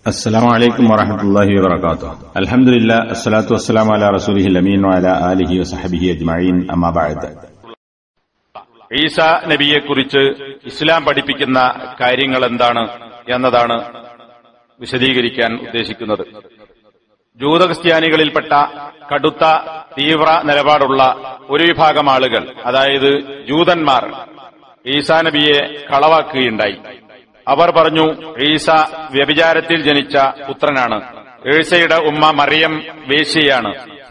السلام عليكم ورحمة الله وبركاته الحمد لله الصلاة والسلام على رسوله الأمين وعلى آله وصحبه أجمعين أما بعد ഈസ നബിയെക്കുറിച്ച് ഇസ്ലാം പഠിപ്പിക്കുന്ന കാര്യങ്ങൾ എന്താണ് എന്നതാണ് വിശദീകരിക്കാൻ ഉദ്ദേശിക്കുന്നത് ജൂതക്രിസ്ത്യാനികളിൽപ്പെട്ട കടുത്ത തീവ്ര നിലപാടുള്ള ഒരു വിഭാഗം ആളുകൾ അതായത് ജൂതന്മാർ ഈസാ നബിയെ കളവാക്കുകയുണ്ടായി അവർ പറഞ്ഞു ഈസ വ്യഭിചാരത്തിൽ ജനിച്ച പുത്രനാണ് ഈസയുടെ ഉമ്മ മറിയം വേശ്യയാണ്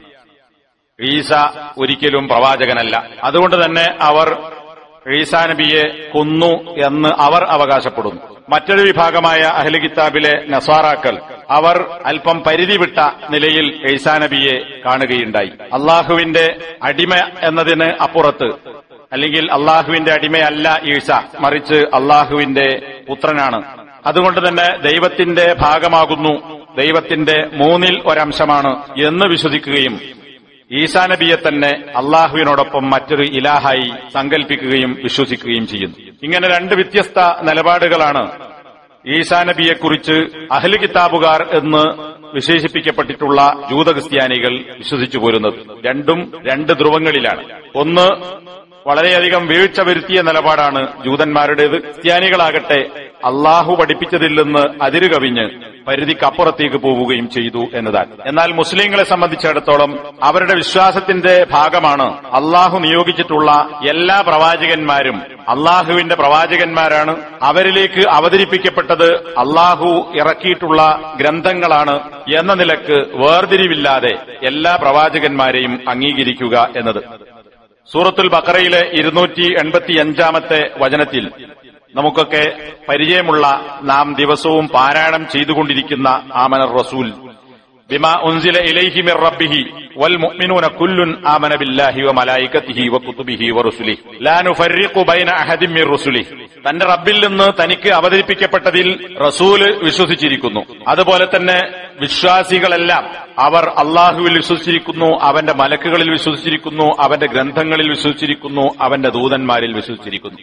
ഈസ ഒരിക്കലും പ്രവാചകനല്ല അതുകൊണ്ട് തന്നെ അവർ ഈസാ നബിയെ കൊന്നു എന്ന് അവർ അവകാശപ്പെടുന്നു മറ്റൊരു വിഭാഗമായ അഹ്ലി കിതാബിലെ നസാറാക്കൾ അവർ അല്പം പരിധി വിട്ട നിലയിൽ ഈസാ നബിയെ കാണുകയുണ്ടായി അള്ളാഹുവിന്റെ അടിമ എന്നതിന് അപ്പുറത്ത് അല്ലെങ്കിൽ അള്ളാഹുവിന്റെ അടിമയല്ല ഈസ മറിച്ച് അള്ളാഹുവിന്റെ പുത്രനാണ് അതുകൊണ്ട് തന്നെ ദൈവത്തിന്റെ ഭാഗമാകുന്നു ദൈവത്തിന്റെ മൂന്നിൽ ഒരംശമാണ് എന്ന് വിശ്വസിക്കുകയും ഈസാ നബിയെ തന്നെ അള്ളാഹുവിനോടൊപ്പം മറ്റൊരു ഇലാഹായി സങ്കല്പിക്കുകയും വിശ്വസിക്കുകയും ചെയ്യുന്നു ഇങ്ങനെ രണ്ട് വ്യത്യസ്ത നിലപാടുകളാണ് ഈസാ നബിയെക്കുറിച്ച് അഹ്ലു കിതാബുകാർ എന്ന് വിശേഷിപ്പിക്കപ്പെട്ടിട്ടുള്ള ജൂതക്രിസ്ത്യാനികൾ വിശ്വസിച്ചു പോരുന്നത് രണ്ടും രണ്ട് ധ്രുവങ്ങളിലാണ് ഒന്ന് വളരെയധികം വീഴ്ച വരുത്തിയ നിലപാടാണ് ജൂതന്മാരുടേത് ക്രിസ്ത്യാനികളാകട്ടെ അള്ളാഹു പഠിപ്പിച്ചതിൽ നിന്ന് അതിരുകവിഞ്ഞ് പരിധിക്കപ്പുറത്തേക്ക് പോവുകയും ചെയ്തു എന്നതാണ് എന്നാൽ മുസ്ലിങ്ങളെ സംബന്ധിച്ചിടത്തോളം അവരുടെ വിശ്വാസത്തിന്റെ ഭാഗമാണ് അള്ളാഹു നിയോഗിച്ചിട്ടുള്ള എല്ലാ പ്രവാചകന്മാരും അള്ളാഹുവിന്റെ പ്രവാചകന്മാരാണ് അവരിലേക്ക് അവതരിപ്പിക്കപ്പെട്ടത് അള്ളാഹു ഇറക്കിയിട്ടുള്ള ഗ്രന്ഥങ്ങളാണ് എന്ന നിലക്ക് വേർതിരിവില്ലാതെ എല്ലാ പ്രവാചകന്മാരെയും അംഗീകരിക്കുക എന്നത് സൂറത്തുൽ ബക്കറയിലെ ഇരുന്നൂറ്റി എൺപത്തി അഞ്ചാമത്തെ വചനത്തിൽ നമുക്കൊക്കെ പരിചയമുള്ള നാം ദിവസവും പാരായണം ചെയ്തുകൊണ്ടിരിക്കുന്ന ആമനർ റസൂൽ ബിമാ ഉൻസില ഇലൈഹി മിർ റബ്ബിഹി വൽ മുഅ്മിനൂന കുല്ലുൻ ആമന ബില്ലാഹി വ മലായികതിഹി വ കുതുബിഹി വ റുസുലിഹി ലാ നുഫർരിഖു ബൈന അഹദിൻ മിർ റുസുലിഹി തന്റെ റബ്ബിൽ നിന്ന് തനിക്ക് അവതരിപ്പിക്കപ്പെട്ടതിൽ റസൂല് വിശ്വസിച്ചിരിക്കുന്നു അതുപോലെ തന്നെ വിശ്വാസികളെല്ലാം അവർ അള്ളാഹുവിൽ വിശ്വസിച്ചിരിക്കുന്നു അവന്റെ മലക്കുകളിൽ വിശ്വസിച്ചിരിക്കുന്നു അവന്റെ ഗ്രന്ഥങ്ങളിൽ വിശ്വസിച്ചിരിക്കുന്നു അവന്റെ ദൂതന്മാരിൽ വിശ്വസിച്ചിരിക്കുന്നു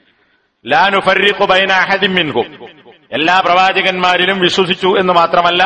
ലാനുഫർരിഖു ബൈന അഹദിൻ മിൻഹും എല്ലാ പ്രവാചകന്മാരിലും വിശ്വസിച്ചു എന്ന് മാത്രമല്ല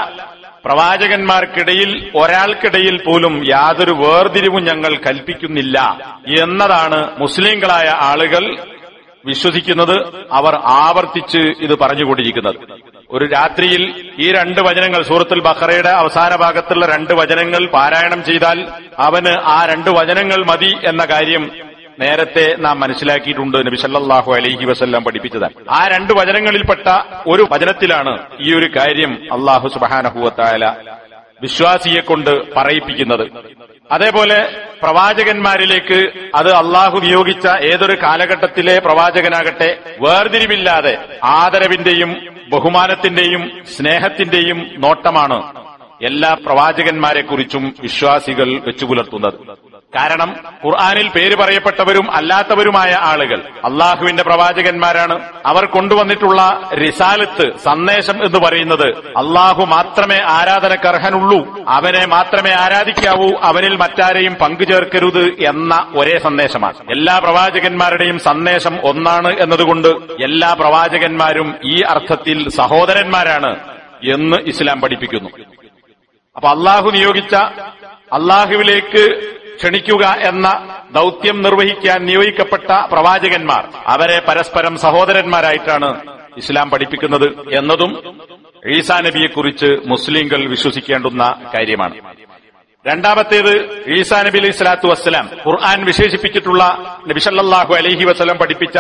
പ്രവാചകന്മാർക്കിടയിൽ ഒരാൾക്കിടയിൽ പോലും യാതൊരു വേർതിരിവും ഞങ്ങൾ കൽപ്പിക്കുന്നില്ല എന്നതാണ് മുസ്ലിങ്ങളായ ആളുകൾ വിശ്വസിക്കുന്നത് അവർ ആവർത്തിച്ച് ഇത് പറഞ്ഞുകൊണ്ടിരിക്കുന്നത് ഒരു രാത്രിയിൽ ഈ രണ്ട് വചനങ്ങൾ സൂറത്തുൽ ബഖറയുടെ അവസാന ഭാഗത്തുള്ള രണ്ട് വചനങ്ങൾ പാരായണം ചെയ്താൽ അവന് ആ രണ്ട് വചനങ്ങൾ മതി എന്ന കാര്യം നേരത്തെ നാം മനസ്സിലാക്കിയിട്ടുണ്ട് നബി സല്ലല്ലാഹു അലൈഹി വസല്ലം പഠിപ്പിച്ചതാണ് ആ രണ്ട് വചനങ്ങളിൽപ്പെട്ട ഒരു വചനത്തിലാണ് ഈ ഒരു കാര്യം അള്ളാഹു സുബാനഹുവത്തായ വിശ്വാസിയെ കൊണ്ട് പറയിപ്പിക്കുന്നത് അതേപോലെ പ്രവാചകന്മാരിലേക്ക് അത് അള്ളാഹു നിയോഗിച്ച ഏതൊരു കാലഘട്ടത്തിലെ പ്രവാചകനാകട്ടെ വേർതിരിവില്ലാതെ ആദരവിന്റെയും ബഹുമാനത്തിന്റെയും സ്നേഹത്തിന്റെയും നോട്ടമാണ് എല്ലാ പ്രവാചകന്മാരെക്കുറിച്ചും വിശ്വാസികൾ വെച്ചുപുലർത്തുന്നത് കാരണം ഖുർആാനിൽ പേര് പറയപ്പെട്ടവരും അല്ലാത്തവരുമായ ആളുകൾ അള്ളാഹുവിന്റെ പ്രവാചകന്മാരാണ് അവർ കൊണ്ടുവന്നിട്ടുള്ള റിസാലത്ത് സന്ദേശം എന്ന് പറയുന്നത് അള്ളാഹു മാത്രമേ ആരാധനക്കർഹനുള്ളൂ അവനെ മാത്രമേ ആരാധിക്കാവൂ അവനിൽ മറ്റാരെയും പങ്കുചേർക്കരുത് എന്ന ഒരേ സന്ദേശമാണ് എല്ലാ പ്രവാചകന്മാരുടെയും സന്ദേശം ഒന്നാണ് എന്നതുകൊണ്ട് എല്ലാ പ്രവാചകന്മാരും ഈ അർത്ഥത്തിൽ സഹോദരന്മാരാണ് എന്ന് ഇസ്ലാം പഠിപ്പിക്കുന്നു അപ്പൊ അള്ളാഹു നിയോഗിച്ച അള്ളാഹുവിലേക്ക് ക്ഷണിക്കുക എന്ന ദൗത്യം നിർവഹിക്കാൻ നിയോഗിക്കപ്പെട്ട പ്രവാചകന്മാർ അവരെ പരസ്പരം സഹോദരന്മാരായിട്ടാണ് ഇസ്ലാം പഠിപ്പിക്കുന്നത് എന്നതും ഈസാ നബിയെക്കുറിച്ച് മുസ്ലിങ്ങൾ വിശ്വസിക്കേണ്ടുന്ന കാര്യമാണ് രണ്ടാമത്തേത് ഈസാ നബി അലൈഹി സ്വലാത്തു വസ്സലാം ഖുർആൻ വിശേഷിപ്പിച്ചിട്ടുള്ള നബിസല്ലാഹു അലൈഹി വസ്ലം പഠിപ്പിച്ച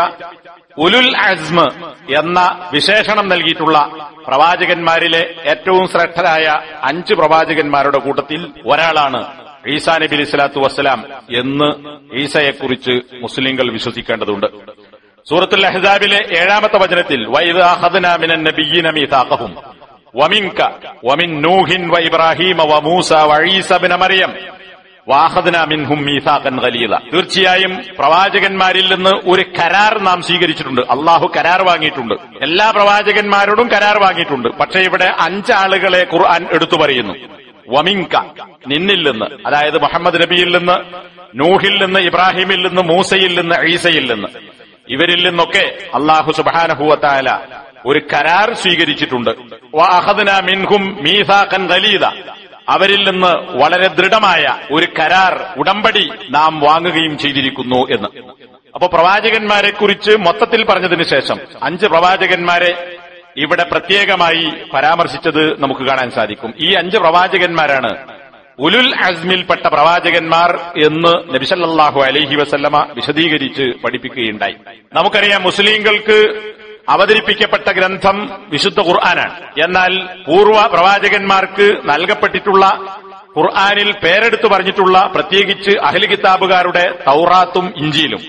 ഉലുൽ അസ്മ് എന്ന വിശേഷണം നൽകിയിട്ടുള്ള പ്രവാചകന്മാരിലെ ഏറ്റവും ശ്രദ്ധരായ അഞ്ച് പ്രവാചകന്മാരുടെ കൂട്ടത്തിൽ ഒരാളാണ് ഈസാ നബി അലൈഹി സ്വലാത്തു വസ്സലാം എന്ന് ഈസയെക്കുറിച്ച് മുസ്ലിങ്ങൾ വിശ്വസിക്കേണ്ടതുണ്ട് സൂറത്തുൽ അഹ്സാബിലെ ഏഴാമത്തെ വചനത്തിൽ വൈദ് അഹദ്നാ മിനൻ നബിയ്യിന മീഥാഖഹും വമിൻക വമിൻ നൂഹിൻ വ ഇബ്രാഹീമ വ മൂസ വ ഈസ ഇബ്ന മറിയം വാഹദന മിൻഹും മീസാഖൻ ഖലീല തീർച്ചയായും പ്രവാചകന്മാരിൽ നിന്ന് ഒരു കരാർ നാം സ്വീകരിച്ചിട്ടുണ്ട് അള്ളാഹു കരാർ വാങ്ങിയിട്ടുണ്ട് എല്ലാ പ്രവാചകന്മാരോടും കരാർ വാങ്ങിയിട്ടുണ്ട് പക്ഷേ ഇവിടെ അഞ്ചാളുകളെ ഖുർആൻ എടുത്തു പറയുന്നു വമിങ്ക നിന്നിൽ നിന്ന് അതായത് മുഹമ്മദ് നബിയിൽ നിന്ന് നൂഹിൽ നിന്ന് ഇബ്രാഹിമിൽ നിന്ന് മൂസയിൽ നിന്ന് ഈസയിൽ നിന്ന് ഇവരിൽ നിന്നൊക്കെ അള്ളാഹു സുബാനഹുവത്തായ ഒരു കരാർ സ്വീകരിച്ചിട്ടുണ്ട് വഅഖദ്നാ മിൻഹും മീസാഖൻ ഖലീദ അവരിൽ നിന്ന് വളരെ ദൃഢമായ ഒരു കരാർ ഉടമ്പടി നാം വാങ്ങുകയും ചെയ്തിരിക്കുന്നു എന്ന് അപ്പൊ പ്രവാചകന്മാരെ കുറിച്ച് മൊത്തത്തിൽ പറഞ്ഞതിന് ശേഷം അഞ്ച് പ്രവാചകന്മാരെ ഇവിടെ പ്രത്യേകമായി പരാമർശിച്ചത് നമുക്ക് കാണാൻ സാധിക്കും ഈ അഞ്ച് പ്രവാചകന്മാരാണ് ഉലുൽ അസ്മിൽപ്പെട്ട പ്രവാചകന്മാർ എന്ന് നബിസല്ലാഹു അലൈഹി വസല്ലമ വിശദീകരിച്ച് പഠിപ്പിക്കുകയുണ്ടായി നമുക്കറിയാം മുസ്ലിങ്ങൾക്ക് അവതരിപ്പിക്കപ്പെട്ട ഗ്രന്ഥം വിശുദ്ധ ഖുർആനാണ് എന്നാൽ പൂർവ്വ പ്രവാചകന്മാർക്ക് നൽകപ്പെട്ടിട്ടുള്ള ഖുർആനിൽ പേരെടുത്തു പറഞ്ഞിട്ടുള്ള പ്രത്യേകിച്ച് അഹ്ലി കിതാബുകാരുടെ തൗറാത്തും ഇഞ്ചിയിലും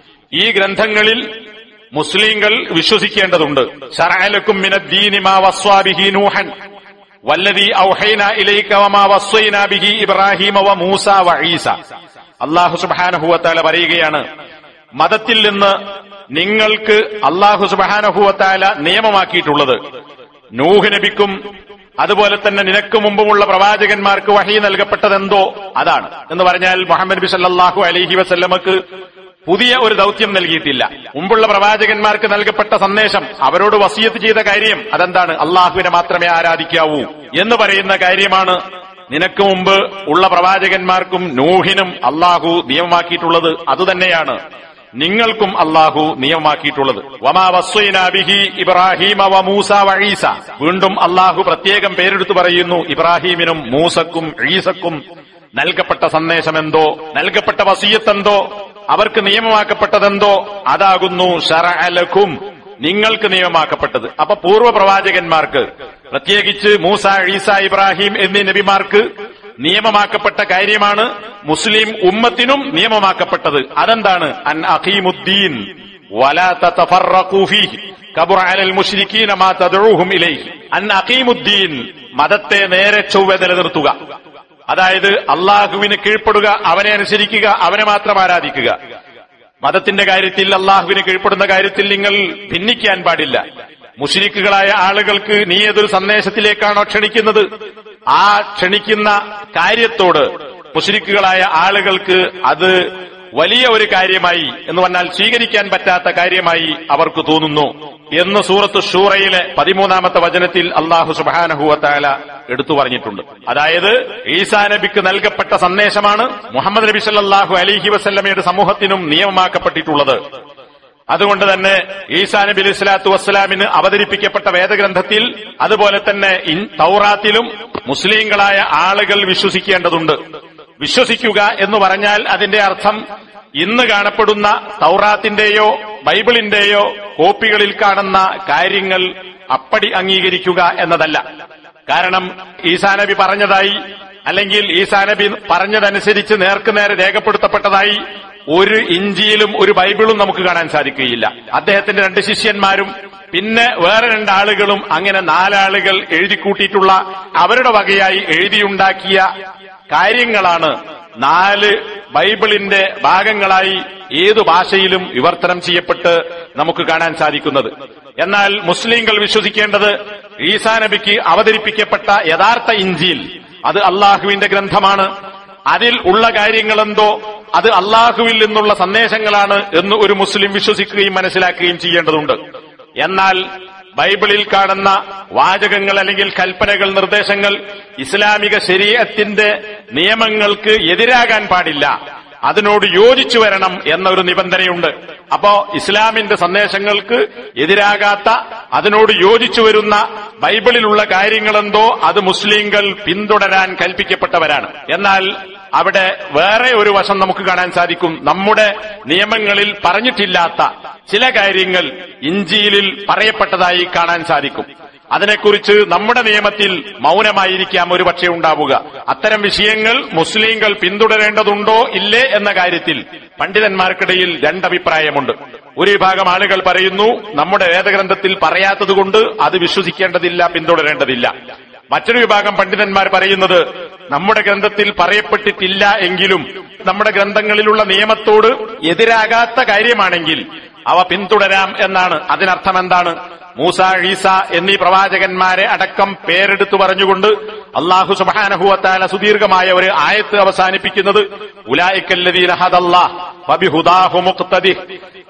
ഈ ഗ്രന്ഥങ്ങളിൽ മുസ്ലിങ്ങൾ വിശ്വസിക്കേണ്ടതുണ്ട് ശറഅലക്കും മിനദ്ദീനി മാ വസ്വാ ബിഹി നൂഹൻ വല്ലദീ ഔഹൈന ഇലൈക വമാ വസ്വൈന ബിഹി ഇബ്രാഹീമ വ മൂസ വ ഈസ അല്ലാഹു സുബ്ഹാനഹു വ തആല പറയുകയാണ് മതത്തിൽ നിന്ന് നിങ്ങൾക്ക് അള്ളാഹു സുബ്ഹാനഹു വ തആല നിയമമാക്കിയിട്ടുള്ളത് നൂഹ് നബിക്കും അതുപോലെ തന്നെ നിനക്ക് മുമ്പുമുള്ള പ്രവാചകന്മാർക്ക് വഹി നൽകപ്പെട്ടതെന്തോ അതാണ് എന്ന് പറഞ്ഞാൽ മുഹമ്മദ് നബി സല്ലല്ലാഹു അലൈഹി വസല്ലമക്ക് പുതിയ ഒരു ദൗത്യം നൽകിയിട്ടില്ല മുമ്പുള്ള പ്രവാചകന്മാർക്ക് നൽകപ്പെട്ട സന്ദേശം അവരോട് വസീയത്ത് ചെയ്ത കാര്യം അതെന്താണ് അള്ളാഹുവിനെ മാത്രമേ ആരാധിക്കാവൂ എന്ന് പറയുന്ന കാര്യമാണ് നിനക്ക് മുമ്പ് ഉള്ള പ്രവാചകന്മാർക്കും നൂഹിനും അള്ളാഹു നിയമമാക്കിയിട്ടുള്ളത് അതുതന്നെയാണ് നിങ്ങൾക്കും അള്ളാഹു നിയമമാക്കിയിട്ടുള്ളത് വമാ വസ്വൈന ബിഹി ഇബ്രാഹിമ വ മൂസ വ ഈസ വീണ്ടും അള്ളാഹു പ്രത്യേകം പേരെടുത്തു പറയുന്നു ഇബ്രാഹീമിനും മൂസക്കും ഈസക്കും നൽകപ്പെട്ട സന്ദേശമെന്തോ നൽകപ്പെട്ട വസീയത്തെന്തോ അവർക്ക് നിയമമാക്കപ്പെട്ടതെന്തോ അതാകുന്നു ഷറഅലക്കും നിങ്ങൾക്ക് നിയമമാക്കപ്പെട്ടത് അപ്പൊ പൂർവ്വ പ്രവാചകന്മാർക്ക് പ്രത്യേകിച്ച് മൂസ ഈസ ഇബ്രാഹിം എന്നീ നബിമാർക്ക് നിയമമാക്കപ്പെട്ട കാര്യമാണ് മുസ്ലിം ഉമ്മത്തിനും നിയമമാക്കപ്പെട്ടത് അതെന്താണ് അൻ അഖീമുദ്ദീൻ വലാ തതഫറഖൂ ഫീഹി കബുറ അലൽ മുശ്രിക്കീന മാ തദഊഹും ഇലൈഹി അൻ അഖീമുദ്ദീൻ മതത്തെ നേരെ ചൊവ്വെ നിലനിർത്തുക അതായത് അള്ളാഹുവിന് കീഴ്പ്പെടുക അവനെ അനുസരിക്കുക അവനെ മാത്രം ആരാധിക്കുക മതത്തിന്റെ കാര്യത്തിൽ അള്ളാഹുവിന് കീഴ്പ്പെടുന്ന കാര്യത്തിൽ നിങ്ങൾ ഭിന്നിക്കാൻ പാടില്ല മുഷിരിക്കുകളായ ആളുകൾക്ക് നീ ഏതൊരു സന്ദേശത്തിലേക്കാണോ ക്ഷണിക്കുന്നത് ആ ക്ഷണിക്കുന്ന കാര്യത്തോട് മുഷിരിക്കുകളായ ആളുകൾക്ക് അത് വലിയ ഒരു കാര്യമായി എന്ന് പറഞ്ഞാൽ സ്വീകരിക്കാൻ പറ്റാത്ത കാര്യമായി അവർക്ക് തോന്നുന്നു എന്ന് സൂറത്ത് ഷൂറയിലെ പതിമൂന്നാമത്തെ വചനത്തിൽ അള്ളാഹു സുബാനഹുവത്താല എടുത്തു പറഞ്ഞിട്ടുണ്ട് അതായത് ഈസാ നബിക്ക് നൽകപ്പെട്ട സന്ദേശമാണ് മുഹമ്മദ് നബി സല്ലാഹു അലിഹി വസല്ലമയുടെ സമൂഹത്തിനും നിയമമാക്കപ്പെട്ടിട്ടുള്ളത് അതുകൊണ്ട് തന്നെ ഈസാ നബി അലൈഹി സ്വലാത്തു വസ്സലാമിന് അവതരിപ്പിക്കപ്പെട്ട വേദഗ്രന്ഥത്തിൽ അതുപോലെ തന്നെ ഇൻ തൗറാത്തിലും മുസ്ലിങ്ങളായ ആളുകൾ വിശ്വസിക്കേണ്ടതുണ്ട് വിശ്വസിക്കുക എന്ന് പറഞ്ഞാൽ അതിന്റെ അർത്ഥം ഇന്ന് കാണപ്പെടുന്ന തൗറാത്തിന്റെയോ ബൈബിളിന്റെയോ കോപ്പികളിൽ കാണുന്ന കാര്യങ്ങൾ അപ്പടി അംഗീകരിക്കുക എന്നതല്ല കാരണം ഈസാ നബി പറഞ്ഞതായി അല്ലെങ്കിൽ ഈസാ നബി പറഞ്ഞതനുസരിച്ച് നേർക്കുനേരെ രേഖപ്പെടുത്തപ്പെട്ടതായി ഒരു ഇഞ്ചിയിലും ഒരു ബൈബിളും നമുക്ക് കാണാൻ സാധിക്കുകയില്ല അദ്ദേഹത്തിന്റെ രണ്ട് ശിഷ്യന്മാരും പിന്നെ വേറെ രണ്ടാളുകളും അങ്ങനെ നാലാളുകൾ എഴുതിക്കൂട്ടിയിട്ടുള്ള അവരുടെ വകയായി എഴുതിയുണ്ടാക്കിയ കാര്യങ്ങളാണ് നാല് ബൈബിളിന്റെ ഭാഗങ്ങളായി ഏതു ഭാഷയിലും വിവർത്തനം ചെയ്യപ്പെട്ട് നമുക്ക് കാണാൻ സാധിക്കുന്നത് എന്നാൽ മുസ്ലിങ്ങൾ വിശ്വസിക്കേണ്ടത് ഈസാ നബിക്ക് അവതരിപ്പിക്കപ്പെട്ട യഥാർത്ഥ ഇഞ്ചിയിൽ അത് അള്ളാഹുവിന്റെ ഗ്രന്ഥമാണ് അതിൽ ഉള്ള കാര്യങ്ങളെന്തോ അത് അള്ളാഹുവിൽ നിന്നുള്ള സന്ദേശങ്ങളാണ് എന്ന് ഒരു മുസ്ലിം വിശ്വസിക്കുകയും മനസ്സിലാക്കുകയും ചെയ്യേണ്ടതുണ്ട് എന്നാൽ ബൈബിളിൽ കാണുന്ന വാചകങ്ങൾ അല്ലെങ്കിൽ കൽപ്പനകൾ നിർദ്ദേശങ്ങൾ ഇസ്ലാമിക ശരീരത്തിന്റെ നിയമങ്ങൾക്ക് എതിരാകാൻ പാടില്ല അതിനോട് യോജിച്ചു വരണം എന്നൊരു നിബന്ധനയുണ്ട് അപ്പോ ഇസ്ലാമിന്റെ സന്ദേശങ്ങൾക്ക് എതിരാകാത്ത അതിനോട് യോജിച്ചു വരുന്ന ബൈബിളിലുള്ള കാര്യങ്ങളെന്തോ അത് മുസ്ലിങ്ങൾ പിന്തുടരാൻ കൽപ്പിക്കപ്പെട്ടവരാണ് എന്നാൽ അവിടെ വേറെ ഒരു വശം നമുക്ക് കാണാൻ സാധിക്കും നമ്മുടെ നിയമങ്ങളിൽ പറഞ്ഞിട്ടില്ലാത്ത ചില കാര്യങ്ങൾ ഇഞ്ചിയിലിൽ പറയപ്പെട്ടതായി കാണാൻ സാധിക്കും അതിനെക്കുറിച്ച് നമ്മുടെ നിയമത്തിൽ മൗനമായിരിക്കാം ഒരു പക്ഷേ ഉണ്ടാവുക അത്തരം വിഷയങ്ങൾ മുസ്ലിങ്ങൾ പിന്തുടരേണ്ടതുണ്ടോ ഇല്ലേ എന്ന കാര്യത്തിൽ പണ്ഡിതന്മാർക്കിടയിൽ രണ്ടഭിപ്രായമുണ്ട് ഒരു വിഭാഗം ആളുകൾ പറയുന്നു നമ്മുടെ വേദഗ്രന്ഥത്തിൽ പറയാത്തതുകൊണ്ട് അത് വിശ്വസിക്കേണ്ടതില്ല പിന്തുടരേണ്ടതില്ല മറ്റൊരു വിഭാഗം പണ്ഡിതന്മാർ പറയുന്നത് നമ്മുടെ ഗ്രന്ഥത്തിൽ പറയപ്പെട്ടിട്ടില്ല എങ്കിലും നമ്മുടെ ഗ്രന്ഥങ്ങളിലുള്ള നിയമത്തോട് എതിരാകാത്ത കാര്യമാണെങ്കിൽ അവ പിന്തുടരാം എന്നാണ് അതിനർത്ഥം എന്താണ് മൂസ ഈസ എന്നീ പ്രവാചകന്മാരെ അടക്കം പേരെടുത്തു പറഞ്ഞുകൊണ്ട് അള്ളാഹു സുബാനഹുവത്താല സുദീർഘമായ ഒരു ആയത്ത് അവസാനിപ്പിക്കുന്നത് ഉലായിക്കല്ലദീന ഹദല്ലാഹ് ഫബിഹുദാഹു മുഖ്തദിഹ്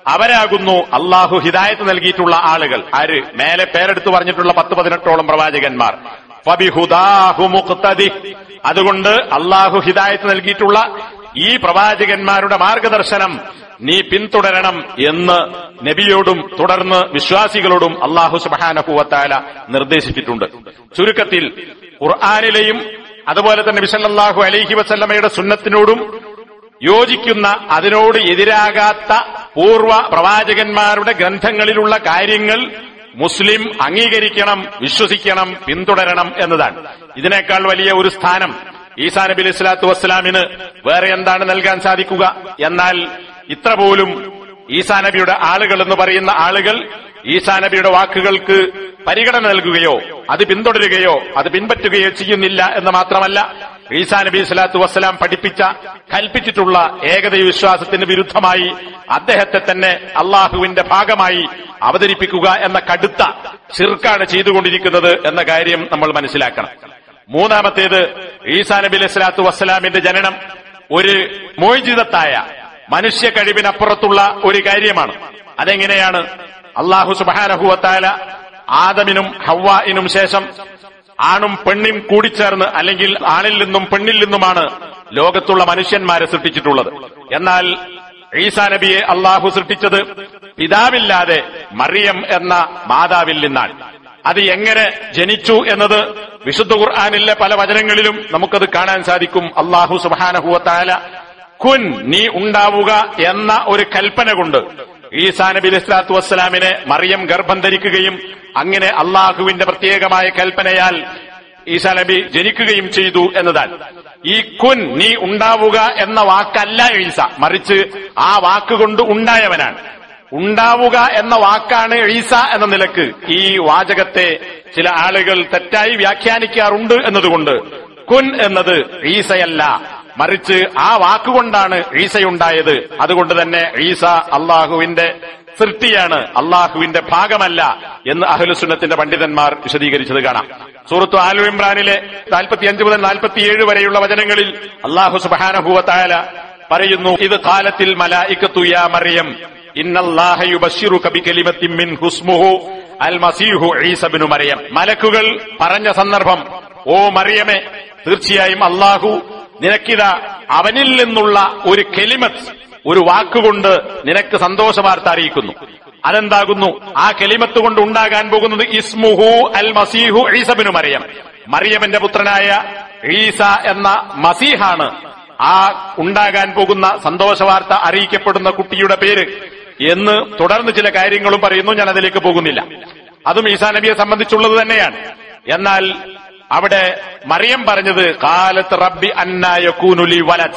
അവരാകുന്നു അള്ളാഹു ഹിദായത്ത് നൽകിയിട്ടുള്ള ആളുകൾ ആര് മേലെ പേരെടുത്ത് പറഞ്ഞിട്ടുള്ള പത്ത് പതിനെട്ടോളം പ്രവാചകന്മാർ ഫബിഹുദാഹു മുഖ്തദി അതുകൊണ്ട് അള്ളാഹു ഹിദായത്ത് നൽകിയിട്ടുള്ള ഈ പ്രവാചകന്മാരുടെ മാർഗദർശനം നീ പിന്തുടരണം എന്ന് നബിയോടും തുടർന്ന് വിശ്വാസികളോടും അള്ളാഹു സുബാനഹുവത്താല നിർദ്ദേശിച്ചിട്ടുണ്ട് ചുരുക്കത്തിൽ ഖുർആാനിലെയും അതുപോലെ തന്നെ വിസല്ലാഹു അലൈഹി വസല്ലമയുടെ സുന്നത്തിനോടും യോജിക്കുന്ന അതിനോട് എതിരാകാത്ത പൂർവ പ്രവാചകന്മാരുടെ ഗ്രന്ഥങ്ങളിലുള്ള കാര്യങ്ങൾ മുസ്ലിം അംഗീകരിക്കണം വിശ്വസിക്കണം പിന്തുടരണം എന്നതാണ് ഇതിനേക്കാൾ വലിയ ഒരു സ്ഥാനം ഈസാ നബി അലൈഹി സ്വലാത്തു വസ്സലാമിന് വേറെ എന്താണ് നൽകാൻ സാധിക്കുക എന്നാൽ ഇത്ര പോലും ഈസാ നബിയുടെ ആളുകൾ എന്ന് പറയുന്ന ആളുകൾ ഈസാ നബിയുടെ വാക്കുകൾക്ക് പരിഗണന നൽകുകയോ അത് പിന്തുടരുകയോ അത് പിൻപറ്റുകയോ ചെയ്യുന്നില്ല എന്ന് മാത്രമല്ല ഈസാ നബി സ്വലാത്തു വസ്സലാം പഠിപ്പിച്ച കൽപ്പിച്ചിട്ടുള്ള ഏകദൈവ വിശ്വാസത്തിന് വിരുദ്ധമായി അദ്ദേഹത്തെ തന്നെ അള്ളാഹുവിന്റെ ഭാഗമായി അവതരിപ്പിക്കുക എന്ന കടുത്ത ചിർക്കാണ് ചെയ്തുകൊണ്ടിരിക്കുന്നത് എന്ന കാര്യം നമ്മൾ മനസ്സിലാക്കണം മൂന്നാമത്തേത് ഈസാ നബി അലൈഹി സ്വലാത്തു വസ്സലാമിന്റെ ജനനം ഒരു മോചിതത്തായ മനുഷ്യ കഴിവിനപ്പുറത്തുള്ള ഒരു കാര്യമാണ് അതെങ്ങനെയാണ് അള്ളാഹു സുബാനഹുവത്താല ആദമിനും ഹവ്വായിനും ശേഷം ആണും പെണ്ണും കൂടിച്ചേർന്ന് അല്ലെങ്കിൽ ആണിൽ നിന്നും പെണ്ണിൽ നിന്നുമാണ് ലോകത്തുള്ള മനുഷ്യന്മാരെ സൃഷ്ടിച്ചിട്ടുള്ളത് എന്നാൽ ഈസാ നബിയെ അള്ളാഹു സൃഷ്ടിച്ചത് പിതാവില്ലാതെ മറിയം എന്ന മാതാവിൽ നിന്നാണ് അത് എങ്ങനെ ജനിച്ചു എന്നത് വിശുദ്ധ ഖുർആാനിലെ പല വചനങ്ങളിലും നമുക്കത് കാണാൻ സാധിക്കും അള്ളാഹു സുബാനഹുവത്താല കുൻ നീ ഉണ്ടാവുക എന്ന ഒരു കൽപ്പന കൊണ്ട് ഈസാ നബി അലൈഹിസ്ലാത്തു വസ്സലാമിനെ മറിയം ഗർഭം ധരിക്കുകയും അങ്ങനെ അള്ളാഹുവിന്റെ പ്രത്യേകമായ കൽപ്പനയാൽ ഈസാ നബി ജനിക്കുകയും ചെയ്തു എന്നതാണ് ഈ കുൻ നീ ഉണ്ടാവുക എന്ന വാക്കല്ല ഈസ മറിച്ച് ആ വാക്കുകൊണ്ട് ഉണ്ടായവനാണ് ഉണ്ടാവുക എന്ന വാക്കാണ് ഈസ എന്ന നിലക്ക് ഈ വാചകത്തെ ചില ആളുകൾ തെറ്റായി വ്യാഖ്യാനിക്കാറുണ്ട് എന്നതുകൊണ്ട് കുൻ എന്നത് ഈസയല്ല മറിച്ച് ആ വാക്കുകൊണ്ടാണ് ഈസയുണ്ടായത് അതുകൊണ്ട് തന്നെ ഈസ അള്ളാഹുവിന്റെ സൃഷ്ടിയാണ് അള്ളാഹുവിന്റെ ഭാഗമല്ല എന്ന് അഹ്ലുസുന്നത്തിന്റെ പണ്ഡിതന്മാർ വിശദീകരിച്ചത് കാണാം സൂറത്തു ആലു ഇമ്രാനിലെ നാൽപ്പത്തിയഞ്ച് മുതൽ നാൽപ്പത്തിയേഴ് വരെയുള്ള വചനങ്ങളിൽ അള്ളാഹു സുബാനഹുവത്തായ പറയുന്നു ഇത് കാലത്തിൽ മലായിക്കത്തു യാ മറിയം ഇന്നല്ലാഹ യുബശ്ശിറുക ബികലിമത്തിൻ മിൻ ഹുസ്മുഹു അൽ മസീഹു ഈസബിനു മറിയം മലക്കുകൾ പറഞ്ഞ സന്ദർഭം ഓ മറിയമേ തീർച്ചയായും അള്ളാഹു നിനക്കിതാ അവനിൽ നിന്നുള്ള ഒരു കെലിമത്ത് ഒരു വാക്കുകൊണ്ട് നിനക്ക് സന്തോഷവാർത്ത അറിയിക്കുന്നു അതെന്താകുന്നു ആ കെലിമത്ത് കൊണ്ട് ഉണ്ടാകാൻ പോകുന്നത് ഇസ്മുഹു അൽ മസീഹു ഈസബിനു മറിയം മറിയമിന്റെ പുത്രനായ ഈസ എന്ന മസീഹാണ് ആ ഉണ്ടാകാൻ പോകുന്ന സന്തോഷവാർത്ത അറിയിക്കപ്പെടുന്ന കുട്ടിയുടെ പേര് എന്ന് തുടർന്ന് ചില കാര്യങ്ങളും പറയുന്നു ഞാൻ അതിലേക്ക് പോകുന്നില്ല അതും ഈസാ നബിയെ സംബന്ധിച്ചുള്ളത് തന്നെയാണ് എന്നാൽ അവിടെ മറിയം പറഞ്ഞത് കാലത്ത് റബ്ബി അന്നായൂനുലി വലത്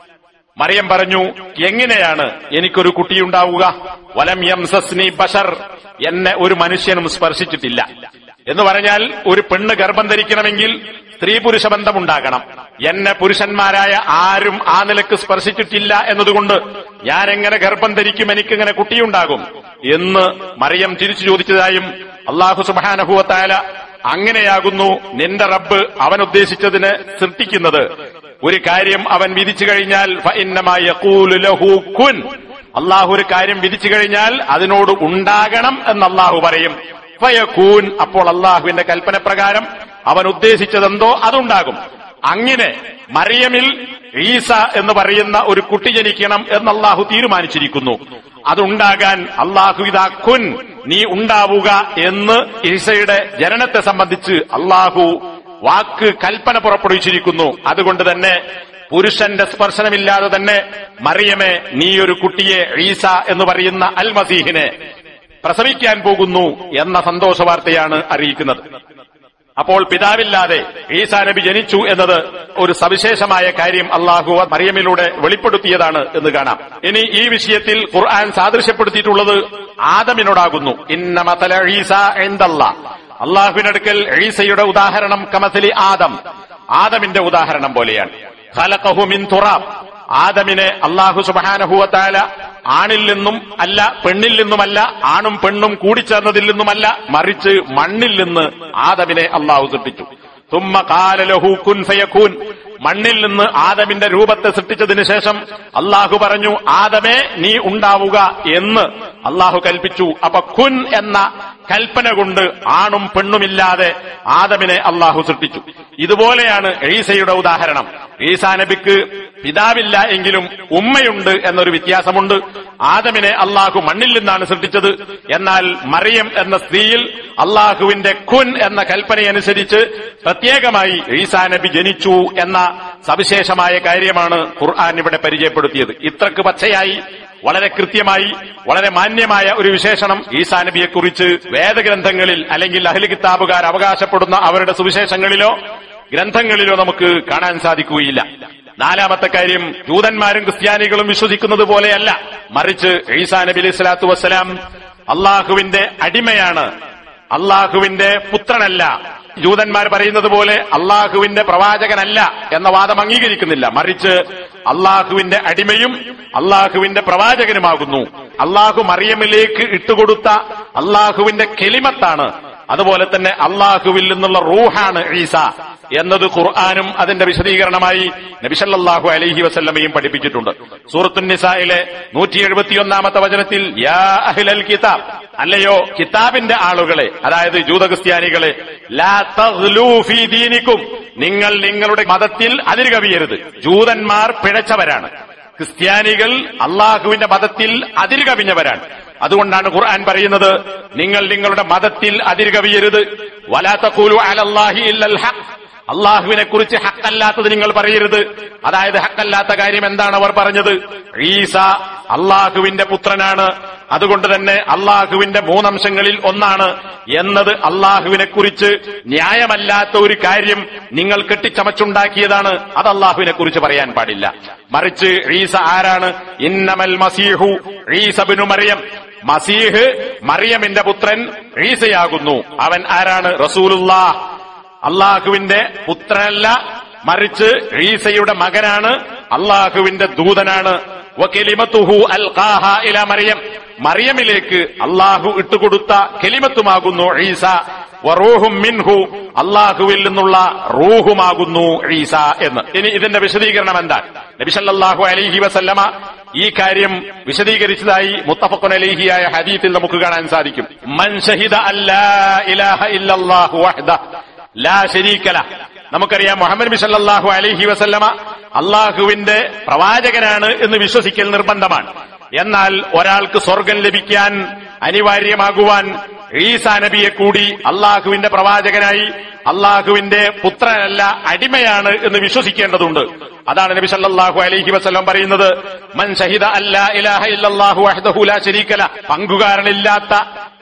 മറിയം പറഞ്ഞു എങ്ങനെയാണ് എനിക്കൊരു കുട്ടിയുണ്ടാവുക വലം യംസസ്നി ബഷർ എന്നെ ഒരു മനുഷ്യനും സ്പർശിച്ചിട്ടില്ല എന്ന് പറഞ്ഞാൽ ഒരു പെണ്ണ് ഗർഭം ധരിക്കണമെങ്കിൽ സ്ത്രീ പുരുഷ ബന്ധമുണ്ടാകണം എന്നെ പുരുഷന്മാരായ ആരും ആ നിലക്ക് സ്പർശിച്ചിട്ടില്ല എന്നതുകൊണ്ട് ഞാൻ എങ്ങനെ ഗർഭം ധരിക്കും എനിക്കിങ്ങനെ കുട്ടിയുണ്ടാകും എന്ന് മറിയം തിരിച്ചു ചോദിച്ചതായും അള്ളാഹു സുബാനഹുവത്തായ അങ്ങനെയാകുന്നു നിന്റെ റബ്ബ് അവൻ ഉദ്ദേശിച്ചതിന് സൃഷ്ടിക്കുന്നത് ഒരു കാര്യം അവൻ വിധിച്ചു കഴിഞ്ഞാൽ അള്ളാഹു ഒരു കാര്യം വിധിച്ചു കഴിഞ്ഞാൽ അതിനോട് ഉണ്ടാകണം എന്ന് അള്ളാഹു പറയും ഫയക്കൂൻ അപ്പോൾ അള്ളാഹുവിന്റെ കൽപ്പന പ്രകാരം അവൻ ഉദ്ദേശിച്ചതെന്തോ അതുണ്ടാകും അങ്ങനെ മറിയമിൽ ഈസ എന്ന് പറയുന്ന ഒരു കുട്ടി ജനിക്കണം എന്ന് അള്ളാഹു തീരുമാനിച്ചിരിക്കുന്നു അതുണ്ടാകാൻ അള്ളാഹു ഇതാ കുൻ നീ ഉണ്ടാവുക എന്ന് ഈസയുടെ ജനനത്തെ സംബന്ധിച്ച് അള്ളാഹു വാക്ക് കൽപ്പന പുറപ്പെടുവിച്ചിരിക്കുന്നു അതുകൊണ്ട് തന്നെ പുരുഷന്റെ സ്പർശനമില്ലാതെ തന്നെ മറിയമേ നീ ഒരു കുട്ടിയെ ഈസ എന്ന് പറയുന്ന അൽ മസീഹിനെ പ്രസവിക്കാൻ പോകുന്നു എന്ന സന്തോഷ വാർത്തയാണ് അറിയിക്കുന്നത് അപ്പോൾ പിതാവില്ലാതെ ഈസാ നബി ജനിച്ചു എന്നത് ഒരു സവിശേഷമായ കാര്യം അള്ളാഹു മറിയമിലൂടെ വെളിപ്പെടുത്തിയതാണ് എന്ന് കാണാം ഇനി ഈ വിഷയത്തിൽ ഖുർആൻ സാദൃശ്യപ്പെടുത്തിയിട്ടുള്ളത് ആദമിനോടാകുന്നു ഇന്ന മതല ഈസ എന്തല്ല അള്ളാഹുവിനടുക്കൽ ഈസയുടെ ഉദാഹരണം കമസലി ആദം ആദമിന്റെ ഉദാഹരണം പോലെയാണ് ഖലഖഹു മിൻ തുറാബ് ആദമിനെ അള്ളാഹു സുബാനഹുവത്താല ആണിൽ നിന്നും അല്ല പെണ്ണിൽ നിന്നുമല്ല ആണും പെണ്ണും കൂടിച്ചേർന്നതിൽ നിന്നുമല്ല മറിച്ച് മണ്ണിൽ നിന്ന് ആദമിനെ അള്ളാഹു സൃഷ്ടിച്ചു തുമ്മ കാലലഹു കുൻ ഫയഖൂൻ മണ്ണിൽ നിന്ന് ആദമിന്റെ രൂപത്തെ സൃഷ്ടിച്ചതിന് ശേഷം അള്ളാഹു പറഞ്ഞു ആദമേ നീ ഉണ്ടാവുക എന്ന് അള്ളാഹു കൽപ്പിച്ചു അപ്പൊ ഖുൻ എന്ന കൽപ്പന കൊണ്ട് ആണും പെണ്ണുമില്ലാതെ ആദമിനെ അള്ളാഹു സൃഷ്ടിച്ചു ഇതുപോലെയാണ് ഈസയുടെ ഉദാഹരണം ഈസാ നബിക്ക് പിതാവില്ല എങ്കിലും ഉമ്മയുണ്ട് എന്നൊരു വ്യത്യാസമുണ്ട് ആദമിനെ അള്ളാഹു മണ്ണിൽ നിന്നാണ് സൃഷ്ടിച്ചത് എന്നാൽ മറിയം എന്ന സ്ത്രീയിൽ അള്ളാഹുവിന്റെ ഖുൻ എന്ന കൽപ്പനയനുസരിച്ച് പ്രത്യേകമായി ഈസാ നബി ജനിച്ചു എന്ന സവിശേഷമായ കാര്യമാണ് ഖുർആൻ ഇവിടെ പരിചയപ്പെടുത്തിയത് ഇത്രക്ക് പച്ചയായി വളരെ കൃത്യമായി വളരെ മാന്യമായ ഒരു വിശേഷണം ഈസാ നബിയെക്കുറിച്ച് വേദഗ്രന്ഥങ്ങളിൽ അല്ലെങ്കിൽ അഹ്ലി കിതാബുകാർ അവകാശപ്പെടുന്ന അവരുടെ സുവിശേഷങ്ങളിലോ ഗ്രന്ഥങ്ങളിലോ നമുക്ക് കാണാൻ സാധിക്കുകയില്ല നാലാമത്തെ കാര്യം ജൂതന്മാരും ക്രിസ്ത്യാനികളും വിശ്വസിക്കുന്നത് പോലെയല്ല മറിച്ച് ഈസാ നബി അലൈഹി സ്വലാത്തു വസ്സലാം അള്ളാഹുവിന്റെ അടിമയാണ് അള്ളാഹുവിന്റെ പുത്രനല്ല ജൂതന്മാർ പറയുന്നത് പോലെ അള്ളാഹുവിന്റെ പ്രവാചകനല്ല എന്ന വാദം അംഗീകരിക്കുന്നില്ല മറിച്ച് അള്ളാഹുവിന്റെ അടിമയും അള്ളാഹുവിന്റെ പ്രവാചകനുമാകുന്നു അള്ളാഹു മറിയമിലേക്ക് ഇട്ടുകൊടുത്ത അള്ളാഹുവിന്റെ കെലിമത്താണ് അതുപോലെ തന്നെ അള്ളാഹുവിൽ നിന്നുള്ള റൂഹാണ് ഈസ എന്നത് ഖുർആാനും അതിന്റെ വിശദീകരണമായി നബിസല്ലാഹു അലൈഹി വസല്ലമയും പഠിപ്പിച്ചിട്ടുണ്ട് സൂറത്തുൻ നിസായിലെ നൂറ്റി എഴുപത്തിയൊന്നാമത്തെ വചനത്തിൽ യാ അഹ്ലൽ കിതാബ് അല്ലയോ കിതാബിന്റെ ആളുകളെ അതായത് ജൂത ക്രിസ്ത്യാനികളെ ലാ തഗ്ലൂ ഫീ ദീനിക്കും നിങ്ങൾ നിങ്ങളുടെ മതത്തിൽ അതിരുകവിയരുത് ജൂതന്മാർ പിഴച്ചവരാണ് ക്രിസ്ത്യാനികൾ അള്ളാഹുവിന്റെ മതത്തിൽ അതിരുകവിഞ്ഞവരാണ് അതുകൊണ്ടാണ് ഖുർആൻ പറയുന്നത് നിങ്ങൾ നിങ്ങളുടെ മതത്തിൽ അതിരുകവിയരുത് വലാത്തക്കൂലു അലല്ലാഹി ഇല്ലൽ ഹഖ് അള്ളാഹുവിനെ കുറിച്ച് ഹക്കല്ലാത്തത് നിങ്ങൾ പറയരുത് അതായത് ഹക്കല്ലാത്ത കാര്യം എന്താണ് അവർ പറഞ്ഞത് ഈസ അള്ളാഹുവിന്റെ പുത്രനാണ് അതുകൊണ്ട് തന്നെ അള്ളാഹുവിന്റെ മൂന്നംശങ്ങളിൽ ഒന്നാണ് എന്നത് അള്ളാഹുവിനെ കുറിച്ച് ന്യായമല്ലാത്ത ഒരു കാര്യം നിങ്ങൾ കെട്ടിച്ചമച്ചുണ്ടാക്കിയതാണ് അത് അള്ളാഹുവിനെ കുറിച്ച് പറയാൻ പാടില്ല മറിച്ച് ഈസ ആരാണ് ഇന്നമൽ മസീഹു ഈസബിനു മറിയം മസീഹ് മറിയമിന്റെ പുത്രൻ ഈസയാകുന്നു അവൻ ആരാണ് റസൂലുല്ലാ അള്ളാഹുവിന്റെ പുത്രനല്ല മറിച്ച് ഈസയുടെ മകനാണ് അള്ളാഹുവിന്റെ ദൂതനാണ് വകലിമത്തുഹു അൽഖാഹ ഇല മറിയം മറിയമിലേക്ക് അള്ളാഹു ഇട്ടുകൊടുത്ത കെലിമത്തുമാകുന്നു ഈസ വറൂഹും മിൻഹു അള്ളാഹുവിൽ നിന്നുള്ള റൂഹുമാകുന്നു ഈസ എന്ന് ഇനി ഇതിന്റെ വിശദീകരണം എന്താണ് നബി സല്ലല്ലാഹു അലൈഹി വസല്ലമ ഈ കാര്യം വിശദീകരിച്ചതായി മുത്തഫഖുൻ അലൈഹിയായ ഹദീത്തിൽ നമുക്ക് കാണാൻ സാധിക്കും മൻ ഷഹിദ അല്ലാ ഇലാഹ ഇല്ലല്ലാഹു വഹ്ദ ലാ ശരീക്കല നമുക്കറിയാം മുഹമ്മദ് നബി സല്ലല്ലാഹു അലൈഹി വസല്ലമ അള്ളാഹുവിന്റെ പ്രവാചകനാണ് എന്ന് വിശ്വസിക്കൽ നിർബന്ധമാണ് എന്നാൽ ഒരാൾക്ക് സ്വർഗം ലഭിക്കാൻ അനിവാര്യമാകുവാൻ ഈസാ നബിയെ കൂടി അള്ളാഹുവിന്റെ പ്രവാചകനായി അള്ളാഹുവിന്റെ പുത്രനല്ല അടിമയാണ് എന്ന് വിശ്വസിക്കേണ്ടതുണ്ട് അതാണ് നബി സല്ലല്ലാഹു അലൈഹി വസല്ലം പറയുന്നത് മൻ ഷഹിദ അല്ലാ ഇലാഹ ഇല്ലല്ലാഹു വഹ്ദഹു ലാ ശരീകല പങ്കുകാരനില്ലാത്ത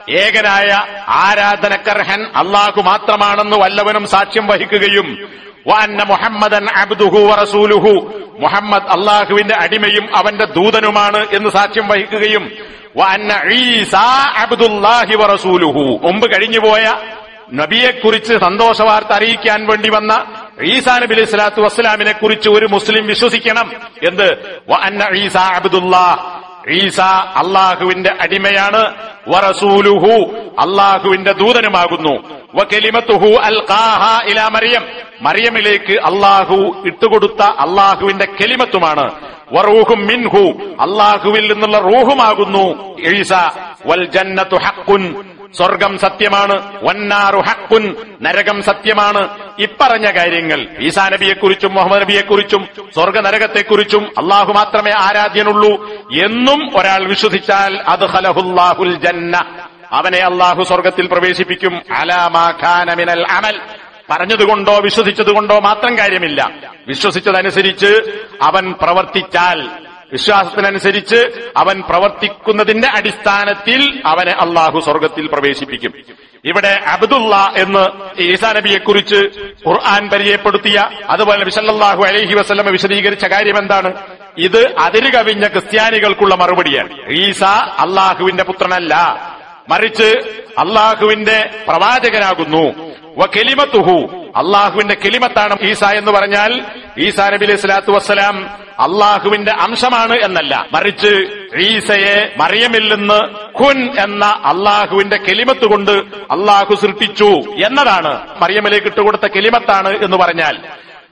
ഏകനായ ആരാധനക്കർഹൻ അള്ളാഹു മാത്രമാണെന്ന് വല്ലവനും സാക്ഷ്യം വഹിക്കുകയും വഅന്ന മുഹമ്മദൻ അബ്ദുഹു വറസൂലുഹു മുഹമ്മദ് അള്ളാഹുവിന്റെ അടിമയും അവന്റെ ദൂതനുമാണ് എന്ന് സാക്ഷ്യം വഹിക്കുകയും വഅന്ന ഈസാ അബ്ദുല്ലാഹി വറസൂലുഹു മുമ്പ് കഴിഞ്ഞുപോയ നബിയെക്കുറിച്ച് സന്തോഷവാർത്ത അറിയിക്കാൻ വേണ്ടി വന്ന ഈസാ നബി അലൈഹി സ്വലാത്തു വസ്സലാമിനെ കുറിച്ച് ഒരു മുസ്ലിം വിശ്വസിക്കണം എന്ത് വഅന്ന ഈസാ അബ്ദുല്ലാഹ് ഈസ അള്ളാഹുവിന്റെ അടിമയാണ് വറസൂലുഹു അള്ളാഹുവിന്റെ ദൂതനുമാകുന്നു വകലിമത്തുഹു അൽഖാഹ ഇലാ മറിയം മറിയമിലേക്ക് അള്ളാഹു ഇട്ടുകൊടുത്ത അള്ളാഹുവിന്റെ കെലിമത്തുമാണ് വറൂഹും മിൻഹു അള്ളാഹുവിൽ നിന്നുള്ള റൂഹുമാകുന്നു ഈസ വൽ ജന്നത്തു ഹഖുൻ സ്വർഗം സത്യമാണ് വന്നാറു ഹക്കുൻ നരകം സത്യമാണ് ഇപ്പറഞ്ഞ കാര്യങ്ങൾ ഈസാ നബിയെക്കുറിച്ചും മുഹമ്മദ് നബിയെക്കുറിച്ചും സ്വർഗ നരകത്തെക്കുറിച്ചും അള്ളാഹു മാത്രമേ ആരാധ്യനുള്ളൂ എന്നും ഒരാൾ വിശ്വസിച്ചാൽ അത് ഹലഹുല്ലാഹുൽ ജന്ന അവനെ അള്ളാഹു സ്വർഗത്തിൽ പ്രവേശിപ്പിക്കും അലാമാഖാനമിനൽ അമൽ പറഞ്ഞതുകൊണ്ടോ വിശ്വസിച്ചതുകൊണ്ടോ മാത്രം കാര്യമില്ല വിശ്വസിച്ചതനുസരിച്ച് അവൻ പ്രവർത്തിച്ചാൽ വിശ്വാസത്തിനനുസരിച്ച് അവൻ പ്രവർത്തിക്കുന്നതിന്റെ അടിസ്ഥാനത്തിൽ അവനെ അള്ളാഹു സ്വർഗത്തിൽ പ്രവേശിപ്പിക്കും ഇവിടെ അബ്ദുള്ള എന്ന് ഈസാ നബിയെക്കുറിച്ച് ഖുർആൻ പരിചയപ്പെടുത്തിയ അതുപോലെ വിസല്ലാഹു അലൈഹി വസ്ലമ വിശദീകരിച്ച കാര്യം എന്താണ് ഇത് അതിര് കവിഞ്ഞ ക്രിസ്ത്യാനികൾക്കുള്ള മറുപടിയാണ് ഈസ അള്ളാഹുവിന്റെ പുത്രനല്ല മറിച്ച് അള്ളാഹുവിന്റെ പ്രവാചകനാകുന്നു വ കെലിമത്തുഹു അള്ളാഹുവിന്റെ കെലിമത്താണ് ഈസ എന്ന് പറഞ്ഞാൽ ഈസാ നബി അലൈഹി സ്വലാത്തു വസ്സലാം അള്ളാഹുവിന്റെ അംശമാണ് എന്നല്ല മറിച്ച് ഈസയെ മറിയമിൽ നിന്ന് ഖുൻ എന്ന അള്ളാഹുവിന്റെ കെലിമത്ത് കൊണ്ട് അള്ളാഹു സൃഷ്ടിച്ചു എന്നതാണ് മറിയമിലേക്ക് ഇട്ടുകൊടുത്ത കെലിമത്താണ് എന്ന് പറഞ്ഞാൽ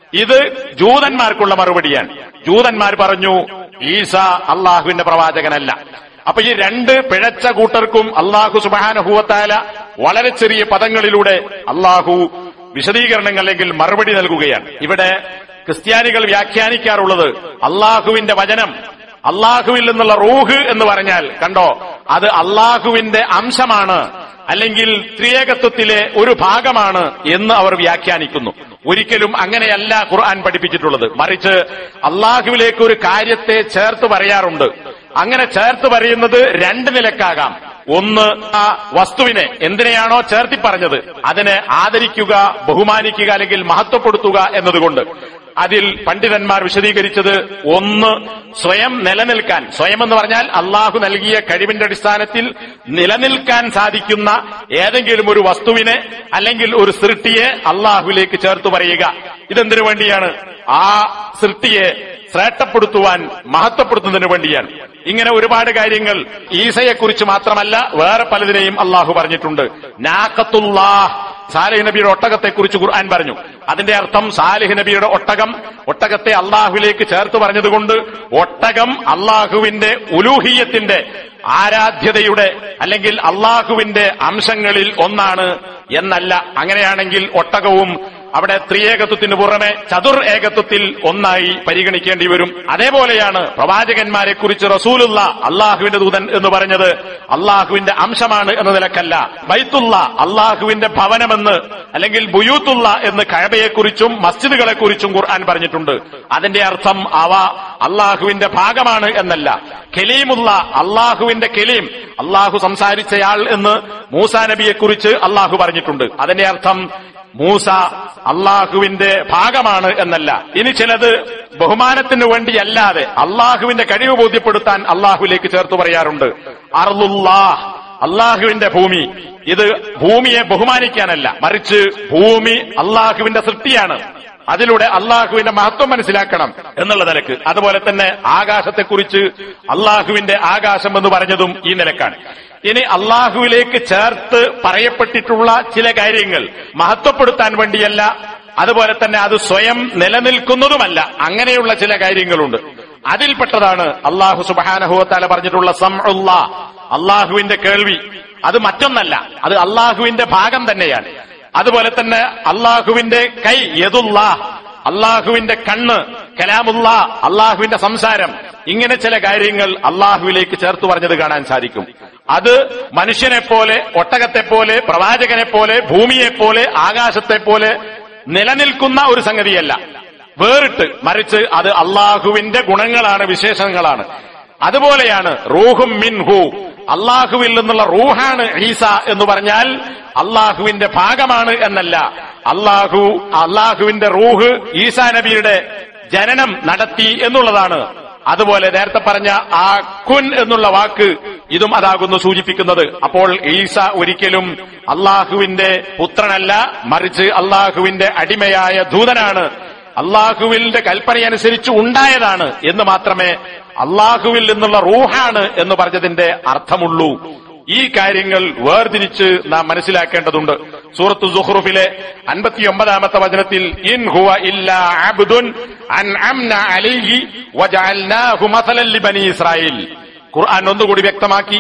ഇത് ജൂതന്മാർക്കുള്ള മറുപടിയാണ് ജൂതന്മാർ പറഞ്ഞു ഈസ അള്ളാഹുവിന്റെ പ്രവാചകനല്ല അപ്പൊ ഈ രണ്ട് പിഴച്ച കൂട്ടർക്കും അള്ളാഹു സുബാനഹുവത്തായ വളരെ ചെറിയ പദങ്ങളിലൂടെ അള്ളാഹു വിശദീകരണങ്ങൾ അല്ലെങ്കിൽ മറുപടി നൽകുകയാണ് ഇവിടെ ക്രിസ്ത്യാനികൾ വ്യാഖ്യാനിക്കാറുള്ളത് അള്ളാഹുവിന്റെ വചനം അള്ളാഹുവിൽ നിന്നുള്ള റൂഹ് എന്ന് പറഞ്ഞാൽ കണ്ടോ അത് അള്ളാഹുവിന്റെ അംശമാണ് അല്ലെങ്കിൽ ത്രിയേകത്വത്തിലെ ഒരു ഭാഗമാണ് എന്ന് അവർ വ്യാഖ്യാനിക്കുന്നു ഒരിക്കലും അങ്ങനെയല്ല ഖുർആൻ പഠിപ്പിച്ചിട്ടുള്ളത് മറിച്ച് അള്ളാഹുവിലേക്ക് ഒരു കാര്യത്തെ ചേർത്ത് പറയാറുണ്ട് അങ്ങനെ ചേർത്ത് പറയുന്നത് രണ്ട് നിലക്കാകാം ഒന്ന് ആ വസ്തുവിനെ എന്തിനെയാണോ ചേർത്തി പറഞ്ഞത് അതിനെ ആദരിക്കുക ബഹുമാനിക്കുക അല്ലെങ്കിൽ മഹത്വപ്പെടുത്തുക എന്നതുകൊണ്ട് അതിൽ പണ്ഡിതന്മാർ വിശദീകരിച്ചത് ഒന്ന് സ്വയം നിലനിൽക്കാൻ സ്വയം എന്ന് പറഞ്ഞാൽ അള്ളാഹു നൽകിയ കഴിവിന്റെ അടിസ്ഥാനത്തിൽ നിലനിൽക്കാൻ സാധിക്കുന്ന ഏതെങ്കിലും ഒരു വസ്തുവിനെ അല്ലെങ്കിൽ ഒരു സൃഷ്ടിയെ അള്ളാഹുവിലേക്ക് ചേർത്ത് പറയുക ഇതെന്തിനു വേണ്ടിയാണ് ആ സൃഷ്ടിയെ ശ്രേഷ്ഠപ്പെടുത്തുവാൻ മഹത്വപ്പെടുത്തുന്നതിന് വേണ്ടിയാണ് ഇങ്ങനെ ഒരുപാട് കാര്യങ്ങൾ ഈസയെക്കുറിച്ച് മാത്രമല്ല വേറെ പലതിനെയും അള്ളാഹു പറഞ്ഞിട്ടുണ്ട് നാക്കത്തുല്ലാഹ് സാലിഹ് നബിയുടെ ഒട്ടകത്തെക്കുറിച്ച് ഖുർആൻ പറഞ്ഞു അതിന്റെ അർത്ഥം സാലിഹ് നബിയുടെ ഒട്ടകം ഒട്ടകത്തെ അള്ളാഹുവിലേക്ക് ചേർത്ത് പറഞ്ഞതുകൊണ്ട് ഒട്ടകം അള്ളാഹുവിന്റെ ഉലൂഹിയത്തിന്റെ ആരാധ്യതയുടെ അല്ലെങ്കിൽ അള്ളാഹുവിന്റെ അംശങ്ങളിൽ ഒന്നാണ് എന്നല്ല അങ്ങനെയാണെങ്കിൽ ഒട്ടകവും അവിടെ ത്രിയേകത്വത്തിന് പുറമെ ചതുർ ഏകത്വത്തിൽ ഒന്നായി പരിഗണിക്കേണ്ടി വരും അതേപോലെയാണ് പ്രവാചകന്മാരെ കുറിച്ച് റസൂലുള്ള അള്ളാഹുവിന്റെ ദൂതൻ എന്ന് പറഞ്ഞത് അള്ളാഹുവിന്റെ അംശമാണ് എന്ന നിലക്കല്ല ബൈത്തുള്ള അള്ളാഹുവിന്റെ ഭവനമെന്ന് അല്ലെങ്കിൽ ബുയൂത്തുള്ള എന്ന് കഴബയെക്കുറിച്ചും മസ്ജിദുകളെ കുറിച്ചും ഖുർആൻ പറഞ്ഞിട്ടുണ്ട് അതിന്റെ അർത്ഥം അവ അള്ളാഹുവിന്റെ ഭാഗമാണ് എന്നല്ല കെലീമുള്ള അള്ളാഹുവിന്റെ കെലീം അള്ളാഹു സംസാരിച്ചയാൾ എന്ന് മൂസാ നബിയെക്കുറിച്ച് അള്ളാഹു പറഞ്ഞിട്ടുണ്ട് അതിന്റെ അർത്ഥം മൂസ അള്ളാഹുവിന്റെ ഭാഗമാണ് എന്നല്ല ഇനി ചിലത് ബഹുമാനത്തിന് വേണ്ടിയല്ലാതെ അള്ളാഹുവിന്റെ കഴിവ് ബോധ്യപ്പെടുത്താൻ അള്ളാഹുവിലേക്ക് ചേർത്ത് പറയാറുണ്ട് അർലുല്ലാഹ് അള്ളാഹുവിന്റെ ഭൂമി ഇത് ഭൂമിയെ ബഹുമാനിക്കാനല്ല മറിച്ച് ഭൂമി അള്ളാഹുവിന്റെ സൃഷ്ടിയാണ് അതിലൂടെ അള്ളാഹുവിന്റെ മഹത്വം മനസ്സിലാക്കണം എന്നുള്ള നിലക്ക് അതുപോലെ തന്നെ ആകാശത്തെക്കുറിച്ച് അള്ളാഹുവിന്റെ ആകാശം എന്ന് പറഞ്ഞതും ഈ നിലക്കാണ് ഇനി അള്ളാഹുവിലേക്ക് ചേർത്ത് പറയപ്പെട്ടിട്ടുള്ള ചില കാര്യങ്ങൾ മഹത്വപ്പെടുത്താൻ വേണ്ടിയല്ല അതുപോലെ തന്നെ അത് സ്വയം നിലനിൽക്കുന്നതുമല്ല അങ്ങനെയുള്ള ചില കാര്യങ്ങളുണ്ട് അതിൽപ്പെട്ടതാണ് അള്ളാഹു സുബാനഹുവത്താല പറഞ്ഞിട്ടുള്ള സം അള്ളാഹുവിന്റെ കേൾവി അത് മറ്റൊന്നല്ല അത് അള്ളാഹുവിന്റെ ഭാഗം തന്നെയാണ് അതുപോലെ തന്നെ അള്ളാഹുവിന്റെ കൈ യദുല്ല അള്ളാഹുവിന്റെ കണ്ണ് കലാമുള്ള അള്ളാഹുവിന്റെ സംസാരം ഇങ്ങനെ ചില കാര്യങ്ങൾ അള്ളാഹുവിലേക്ക് ചേർത്ത് പറഞ്ഞത് കാണാൻ സാധിക്കും അത് മനുഷ്യനെ പോലെ ഒട്ടകത്തെ പോലെ പ്രവാചകനെ പോലെ ഭൂമിയെ പോലെ ആകാശത്തെ പോലെ നിലനിൽക്കുന്ന ഒരു സംഗതിയല്ല വേറിട്ട് മറിച്ച് അത് അള്ളാഹുവിന്റെ ഗുണങ്ങളാണ് വിശേഷങ്ങളാണ് അതുപോലെയാണ് റൂഹും മിൻഹു അള്ളാഹുവിൽ നിന്നുള്ള റൂഹാണ് ഈസ എന്ന് പറഞ്ഞാൽ അള്ളാഹുവിന്റെ ഭാഗമാണ് എന്നല്ല അള്ളാഹു അള്ളാഹുവിന്റെ റൂഹ് ഈസാ നബിയുടെ ജനനം നടത്തി എന്നുള്ളതാണ് അതുപോലെ നേരത്തെ പറഞ്ഞ ആ കുൻ എന്നുള്ള വാക്ക് ഇതും അതാകുന്നു സൂചിപ്പിക്കുന്നത് അപ്പോൾ ഈസ ഒരിക്കലും അള്ളാഹുവിന്റെ പുത്രനല്ല മറിച്ച് അള്ളാഹുവിന്റെ അടിമയായ ദൂതനാണ് അള്ളാഹുവിന്റെ കൽപ്പനയനുസരിച്ച് ഉണ്ടായതാണ് എന്ന് മാത്രമേ അള്ളാഹുവിൽ നിന്നുള്ള റൂഹാണ് എന്ന് പറഞ്ഞതിന്റെ അർത്ഥമുള്ളൂ ഈ കാര്യങ്ങൾ വേർതിരിച്ച് നാം മനസ്സിലാക്കേണ്ടതുണ്ട് സൂറത്ത് സുഹ്റുഫിലെ അൻപത്തിയൊമ്പതാമത്തെ വചനത്തിൽ ഇൻ ഹുവ ഇല്ലാ അബ്ദുൻ അൻഅംന അലൈഹി വജഅൽനാഹു മസലൻ ലിബനി ഇസ്രായേൽ ഖുർആൻ ഒന്നുകൂടി വ്യക്തമാക്കി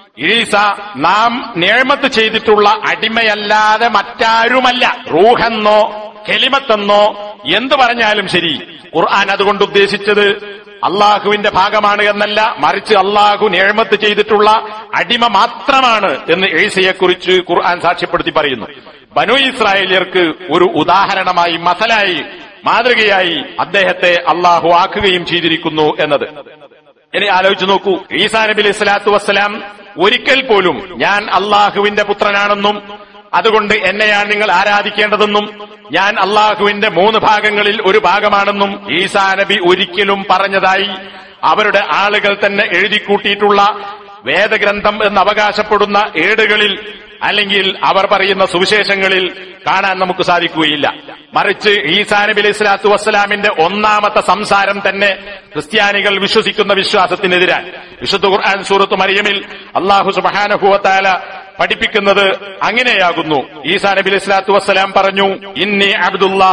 ഈസ നാം നേഴ്മത്ത് ചെയ്തിട്ടുള്ള അടിമയല്ലാതെ മറ്റാരുമല്ല റൂഹെന്നോ കെലിമത്തെന്നോ എന്തു പറഞ്ഞാലും ശരി ഖുർആൻ അതുകൊണ്ട് ഉദ്ദേശിച്ചത് അള്ളാഹുവിന്റെ ഭാഗമാണ് എന്നല്ല മറിച്ച് അള്ളാഹു നേഴ്മത്ത് ചെയ്തിട്ടുള്ള അടിമ മാത്രമാണ് എന്ന് ഏസയെക്കുറിച്ച് ഖുർആൻ സാക്ഷ്യപ്പെടുത്തി പറയുന്നു ബനു ഇസ്രായേലിയർക്ക് ഒരു ഉദാഹരണമായി മസലായി മാതൃകയായി അദ്ദേഹത്തെ അള്ളാഹു ആക്കുകയും ചെയ്തിരിക്കുന്നു എന്നത് ഇനി ആലോചിച്ചു നോക്കൂ ഈസാ നബി അലൈഹി സ്വലാത്തു വസ്സലാം ഒരിക്കൽ പോലും ഞാൻ അള്ളാഹുവിന്റെ പുത്രനാണെന്നും അതുകൊണ്ട് എന്നെയാണ് നിങ്ങൾ ആരാധിക്കേണ്ടതെന്നും ഞാൻ അള്ളാഹുവിന്റെ മൂന്ന് ഭാഗങ്ങളിൽ ഒരു ഭാഗമാണെന്നും ഈസാ നബി ഒരിക്കലും പറഞ്ഞതായി അവരുടെ ആളുകൾ തന്നെ എഴുതിക്കൂട്ടിയിട്ടുള്ള വേദഗ്രന്ഥം എന്ന് അവകാശപ്പെടുന്ന ഏടുകളിൽ അല്ലെങ്കിൽ അവർ പറയുന്ന സുവിശേഷങ്ങളിൽ കാണാൻ നമുക്ക് സാധിക്കുകയില്ല മറിച്ച് ഈസാ നബി അലൈഹി സ്വലാത്തു വസ്സലാമിന്റെ ഒന്നാമത്തെ സംസാരം തന്നെ ക്രിസ്ത്യാനികൾ വിശ്വസിക്കുന്ന വിശ്വാസത്തിനെതിരാണ് വിശുദ്ധ ഖുർആൻ സൂറത്ത് മറിയമിൽ അള്ളാഹു സുബാനഹുവത്താല പഠിപ്പിക്കുന്നത് അങ്ങനെയാകുന്നു ഈസാ നബി അലൈഹി സ്വലാത്തു വസ്സലാം പറഞ്ഞു ഇന്നി അബ്ദുല്ലാഹ്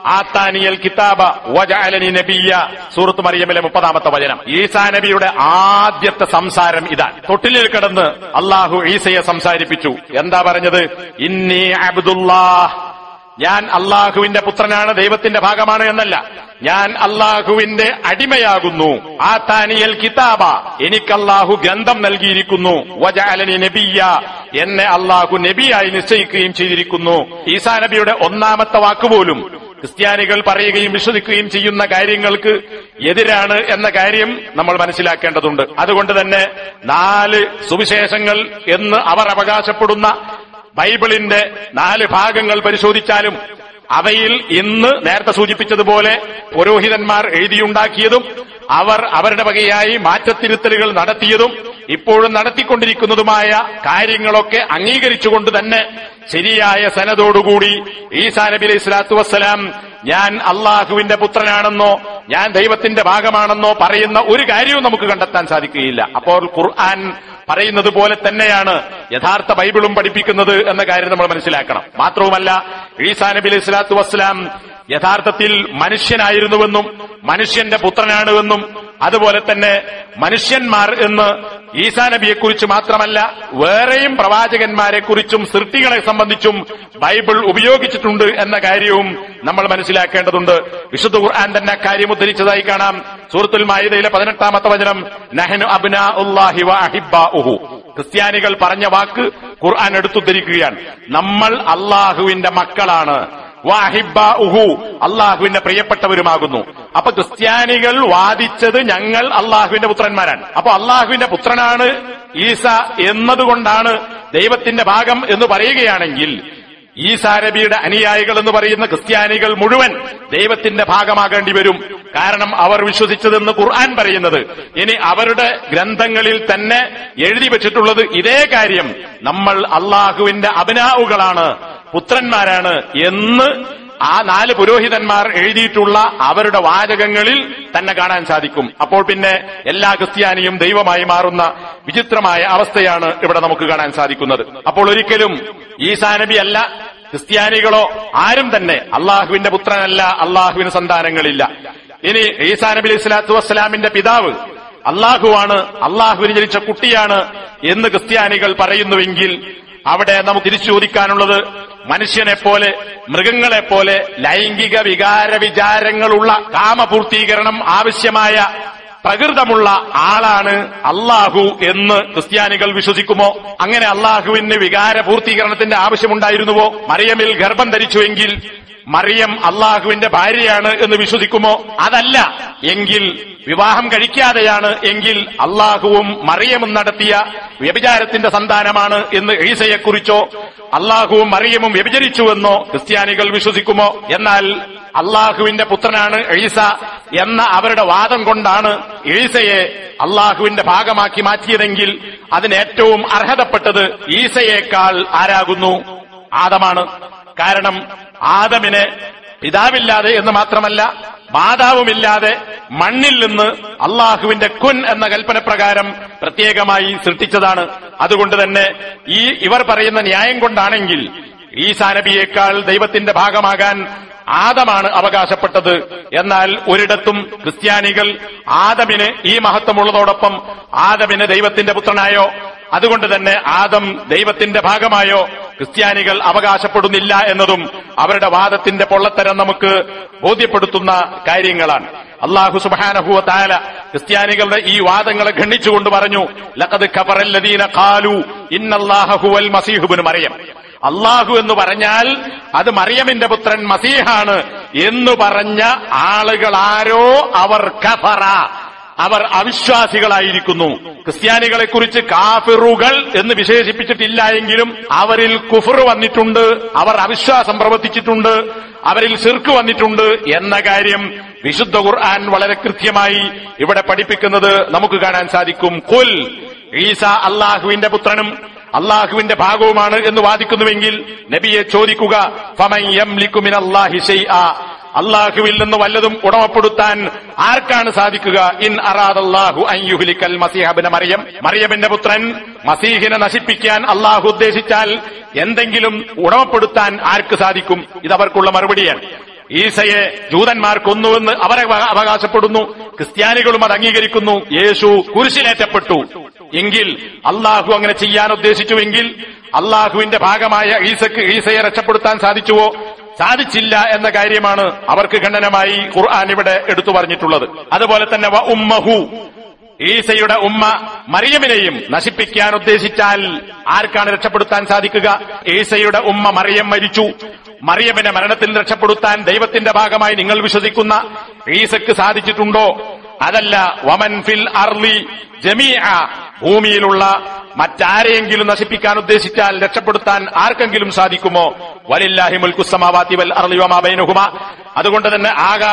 ആത്താനിയൽ കിതാബ വജഅലനി നബിയ സൂറത്ത് മറിയമിലെ മുപ്പതാമത്തെ വചനം ഈസാ നബിയുടെ ആദ്യത്തെ സംസാരം ഇതാണ് തൊട്ടിലിൽ കിടന്ന് അള്ളാഹു ഈസയെ സംസാരിപ്പിച്ചു എന്താ പറഞ്ഞത് ഇന്നി അബ്ദുല്ലാഹ് ഞാൻ അള്ളാഹുവിന്റെ പുത്രനാണ് ദൈവത്തിന്റെ ഭാഗമാണ് എന്നല്ല ഞാൻ അള്ളാഹുവിന്റെ അടിമയാകുന്നു ആ താനിയൽ കിതാബ എനിക്ക് അള്ളാഹു ഗ്രന്ഥം നൽകിയിരിക്കുന്നു വജാലനി നബിയ എന്നെ അള്ളാഹു നബിയായി നിശ്ചയിക്കുകയും ചെയ്തിരിക്കുന്നു ഈസാ നബിയുടെ ഒന്നാമത്തെ വാക്കുപോലും ക്രിസ്ത്യാനികൾ പറയുകയും വിശ്വസിക്കുകയും ചെയ്യുന്ന കാര്യങ്ങൾക്ക് എതിരാണ് എന്ന കാര്യം നമ്മൾ മനസ്സിലാക്കേണ്ടതുണ്ട് അതുകൊണ്ട് തന്നെ നാല് സുവിശേഷങ്ങൾ എന്ന് അവർ അവകാശപ്പെടുന്ന ബൈബിളിന്റെ നാല് ഭാഗങ്ങൾ പരിശോധിച്ചാലും അവയിൽ ഇന്ന് നേരത്തെ സൂചിപ്പിച്ചതുപോലെ പുരോഹിതന്മാർ എഴുതിയുണ്ടാക്കിയതും അവർ അവരുടെ വകയായി മാറ്റത്തിരുത്തലുകൾ നടത്തിയതും ഇപ്പോഴും നടത്തിക്കൊണ്ടിരിക്കുന്നതുമായ കാര്യങ്ങളൊക്കെ അംഗീകരിച്ചുകൊണ്ട് തന്നെ ശരിയായ സനതോടുകൂടി ഈസാ നബി അലൈഹി സ്വലാത്തു വസ്സലാം ഞാൻ അള്ളാഹുവിന്റെ പുത്രനാണെന്നോ ഞാൻ ദൈവത്തിന്റെ ഭാഗമാണെന്നോ പറയുന്ന ഒരു കാര്യവും നമുക്ക് കണ്ടെത്താൻ സാധിക്കുകയില്ല അപ്പോൾ ഖുർആൻ പറയുന്നത് പോലെ തന്നെയാണ് യഥാർത്ഥ ബൈബിളും പഠിപ്പിക്കുന്നത് എന്ന കാര്യം നമ്മൾ മനസ്സിലാക്കണം മാത്രവുമല്ല ഈസാ നബി അലൈഹി സ്വലാത്തു വസ്സലാം യഥാർത്ഥത്തിൽ മനുഷ്യനായിരുന്നുവെന്നും മനുഷ്യന്റെ പുത്രനാണെന്നും അതുപോലെ തന്നെ മനുഷ്യന്മാർ എന്ന് ഈസാ നബിയെക്കുറിച്ച് മാത്രമല്ല വേറെയും പ്രവാചകന്മാരെ കുറിച്ചും സൃഷ്ടികളെ സംബന്ധിച്ചും ബൈബിൾ ഉപയോഗിച്ചിട്ടുണ്ട് എന്ന കാര്യവും നമ്മൾ മനസ്സിലാക്കേണ്ടതുണ്ട് വിശുദ്ധ ഖുർആൻ തന്നെ കാര്യം ഉദ്ധരിച്ചതായി കാണാം സൂറത്തുൽ മായിദയിലെ പതിനെട്ടാമത്തെ വചനം നഹനു അബ്നാ ഉല്ലാഹി വ അഹിബ്ബാഉഹു ക്രിസ്ത്യാനികൾ പറഞ്ഞ വാക്ക് ഖുർആൻ എടുത്തുദ്ധരിക്കുകയാണ് നമ്മൾ അള്ളാഹുവിന്റെ മക്കളാണ് വാഹിബാഉഹു അള്ളാഹുവിന്റെ പ്രിയപ്പെട്ടവരുമാകുന്നു അപ്പൊ ക്രിസ്ത്യാനികൾ വാദിച്ചത് ഞങ്ങൾ അള്ളാഹുവിന്റെ പുത്രന്മാരാണ് അപ്പൊ അള്ളാഹുവിന്റെ പുത്രനാണ് ഈസ എന്നതുകൊണ്ടാണ് ദൈവത്തിന്റെ ഭാഗം എന്ന് പറയുകയാണെങ്കിൽ ഈസാ നബിയുടെ അനുയായികൾ എന്ന് പറയുന്ന ക്രിസ്ത്യാനികൾ മുഴുവൻ ദൈവത്തിന്റെ ഭാഗമാകേണ്ടി വരും കാരണം അവർ വിശ്വസിച്ചതെന്ന് ഖുർആൻ പറയുന്നത് ഇനി അവരുടെ ഗ്രന്ഥങ്ങളിൽ തന്നെ എഴുതി വെച്ചിട്ടുള്ളത് ഇതേ കാര്യം നമ്മൾ അള്ളാഹുവിന്റെ അഭിനാവുകളാണ് പുത്രന്മാരാണ് എന്ന് ആ നാല് പുരോഹിതന്മാർ എഴുതിയിട്ടുള്ള അവരുടെ വാചകങ്ങളിൽ തന്നെ കാണാൻ സാധിക്കും അപ്പോൾ പിന്നെ എല്ലാ ക്രിസ്ത്യാനിയും ദൈവമായി മാറുന്ന വിചിത്രമായ അവസ്ഥയാണ് ഇവിടെ നമുക്ക് കാണാൻ സാധിക്കുന്നത് അപ്പോൾ ഒരിക്കലും ഈസാ നബി അല്ല ക്രിസ്ത്യാനികളോ ആരും തന്നെ അള്ളാഹുവിന്റെ പുത്രനല്ല അള്ളാഹുവിന് സന്താനങ്ങളില്ല ഇനി ഈസാ നബി അലൈഹി സ്വലാത്തു വസ്സലാമിന്റെ പിതാവ് അള്ളാഹുവാണ് അള്ളാഹുവിന് ജനിച്ച കുട്ടിയാണ് എന്ന് ക്രിസ്ത്യാനികൾ പറയുന്നുവെങ്കിൽ അവിടെ നമുക്ക് തിരിച്ചു ചോദിക്കാനുള്ളത് മനുഷ്യനെ പോലെ മൃഗങ്ങളെ പോലെ ലൈംഗിക വികാര വിചാരങ്ങളുള്ള കാമപൂർത്തീകരണം ആവശ്യമായ പ്രകൃതമുള്ള ആളാണ് അള്ളാഹു എന്ന് ക്രിസ്ത്യാനികൾ വിശ്വസിക്കുമോ അങ്ങനെ അള്ളാഹുവിന് വികാര പൂർത്തീകരണത്തിന്റെ ആവശ്യമുണ്ടായിരുന്നുവോ മറിയമിൽ ഗർഭം ധരിച്ചുവെങ്കിൽ മറിയം അള്ളാഹുവിന്റെ ഭാര്യയാണ് എന്ന് വിശ്വസിക്കുമോ അതല്ല എങ്കിൽ വിവാഹം കഴിക്കാതെയാണ് എങ്കിൽ അള്ളാഹുവും മറിയമും നടത്തിയ വ്യഭിചാരത്തിന്റെ സന്താനമാണ് എന്ന് ഈസയെക്കുറിച്ചോ അള്ളാഹുവും മറിയമും വ്യഭിചരിച്ചുവെന്നോ ക്രിസ്ത്യാനികൾ വിശ്വസിക്കുമോ എന്നാൽ അള്ളാഹുവിന്റെ പുത്രനാണ് ഈസ എന്ന അവരുടെ വാദം കൊണ്ടാണ് ഈസയെ അള്ളാഹുവിന്റെ ഭാഗമാക്കി മാറ്റിയതെങ്കിൽ അതിന് ഏറ്റവും അർഹതപ്പെട്ടത് ഈസയേക്കാൾ ആരാകുന്നു ആദമാണ് കാരണം ആദമിനെ പിതാവില്ലാതെ എന്ന് മാത്രമല്ല മാതാവുമില്ലാതെ മണ്ണിൽ നിന്ന് അള്ളാഹുവിന്റെ കുൻ എന്ന കൽപ്പന പ്രകാരം പ്രത്യേകമായി സൃഷ്ടിച്ചതാണ് അതുകൊണ്ട് തന്നെ ഈ ഇവർ പറയുന്ന ന്യായം കൊണ്ടാണെങ്കിൽ ഈസാ നബിയേക്കാൾ ദൈവത്തിന്റെ ഭാഗമാകാൻ ആദമാണ് അവകാശപ്പെട്ടത് എന്നാൽ ഒരിടത്തും ക്രിസ്ത്യാനികൾ ആദമിന് ഈ മഹത്വമുള്ളതോടൊപ്പം ആദമിന് ദൈവത്തിന്റെ പുത്രനായോ അതുകൊണ്ട് തന്നെ ആദം ദൈവത്തിന്റെ ഭാഗമായോ ക്രിസ്ത്യാനികൾ അവകാശപ്പെടുന്നില്ല എന്നതും അവരുടെ വാദത്തിന്റെ പൊള്ളത്തരം നമുക്ക് ബോധ്യപ്പെടുത്തുന്ന കാര്യങ്ങളാണ് അള്ളാഹു സുബാനഹുവ താല ക്രിസ്ത്യാനികളുടെ ഈ വാദങ്ങളെ ഖണ്ഡിച്ചുകൊണ്ട് പറഞ്ഞു ലഖദ് ഖബറല്ലദീന ഖാലു ഇന്നല്ലാഹുവൽ മസീഹുബിന് മറിയം അള്ളാഹു എന്ന് പറഞ്ഞാൽ അത് മറിയമിന്റെ പുത്രൻ മസീഹാണ് എന്ന് പറഞ്ഞ ആളുകൾ ആരോ അവർ കഫറ അവർ അവിശ്വാസികളായിരിക്കുന്നു ക്രിസ്ത്യാനികളെ കുറിച്ച് കാഫിറുകൾ എന്ന് വിശേഷിപ്പിച്ചിട്ടില്ല എങ്കിലും അവരിൽ കുഫർ വന്നിട്ടുണ്ട് അവർ അവിശ്വാസം പ്രവർത്തിച്ചിട്ടുണ്ട് അവരിൽ സിർക്ക് വന്നിട്ടുണ്ട് എന്ന കാര്യം വിശുദ്ധ ഖുർആൻ വളരെ കൃത്യമായി ഇവിടെ പഠിപ്പിക്കുന്നത് നമുക്ക് കാണാൻ സാധിക്കും കുൽ ഈസ അള്ളാഹുവിന്റെ പുത്രനും അള്ളാഹുവിന്റെ ഭാഗവുമാണ് എന്ന് വാദിക്കുന്നുവെങ്കിൽ നബിയെ ചോദിക്കുക ഫമൻ യംലിക്കു മിനല്ലാഹി ശൈആ അള്ളാഹുവിൽ നിന്ന് വല്ലതും ഉടമപ്പെടുത്താൻ ആർക്കാണ് സാധിക്കുക ഇൻ അറാദല്ലാഹു അയ്യുഹുലിക്കൽ മസീഹബിന് മറിയം മറിയമിന്റെ പുത്രൻ മസീഹിനെ നശിപ്പിക്കാൻ അള്ളാഹു ഉദ്ദേശിച്ചാൽ എന്തെങ്കിലും ഉടമപ്പെടുത്താൻ ആർക്ക് സാധിക്കും ഇതവർക്കുള്ള മറുപടിയാണ് ഈസയെ ജൂതന്മാർ കൊന്നുവെന്ന് അവർ അവ- അവകാശപ്പെടുന്നു ക്രിസ്ത്യാനികളും അത് അംഗീകരിക്കുന്നു യേശു കുരിശിലേറ്റപ്പെട്ടു എങ്കിൽ അള്ളാഹു അങ്ങനെ ചെയ്യാൻ ഉദ്ദേശിച്ചുവെങ്കിൽ അള്ളാഹുവിന്റെ ഭാഗമായ ഈസക്ക് ഈസയെ രക്ഷപ്പെടുത്താൻ സാധിച്ചുവോ സാധിച്ചില്ല എന്ന കാര്യമാണ് അവർക്ക് ഖണ്ഡനമായി ഖുർആൻ ഇവിടെ എടുത്തു പറഞ്ഞിട്ടുള്ളത് അതുപോലെ തന്നെ വ ഉമ്മഹു ഈസയുടെ ഉമ്മ മറിയമിനെയും നശിപ്പിക്കാൻ ഉദ്ദേശിച്ചാൽ ആർക്കാണ് രക്ഷപ്പെടുത്താൻ സാധിക്കുക ഈസയുടെ ഉമ്മ മറിയം മരിച്ചു മറിയമിനെ മരണത്തിൽ രക്ഷപ്പെടുത്താൻ ദൈവത്തിന്റെ ഭാഗമായി നിങ്ങൾ വിശ്വസിക്കുന്ന ഈസക്ക് സാധിച്ചിട്ടുണ്ടോ അതല്ല വമൻ ഫിൽ അർലി ജമീഅ ഭൂമിയിലുള്ള മറ്റാരെയെങ്കിലും നശിപ്പിക്കാൻ ഉദ്ദേശിച്ചാൽ രക്ഷപ്പെടുത്താൻ ആർക്കെങ്കിലും സാധിക്കുമോ വലില്ലാഹി മുൽക്കുസമാവാത്തി വൽ അർലി വമാ ബൈനഹുമ അതുകൊണ്ട് തന്നെ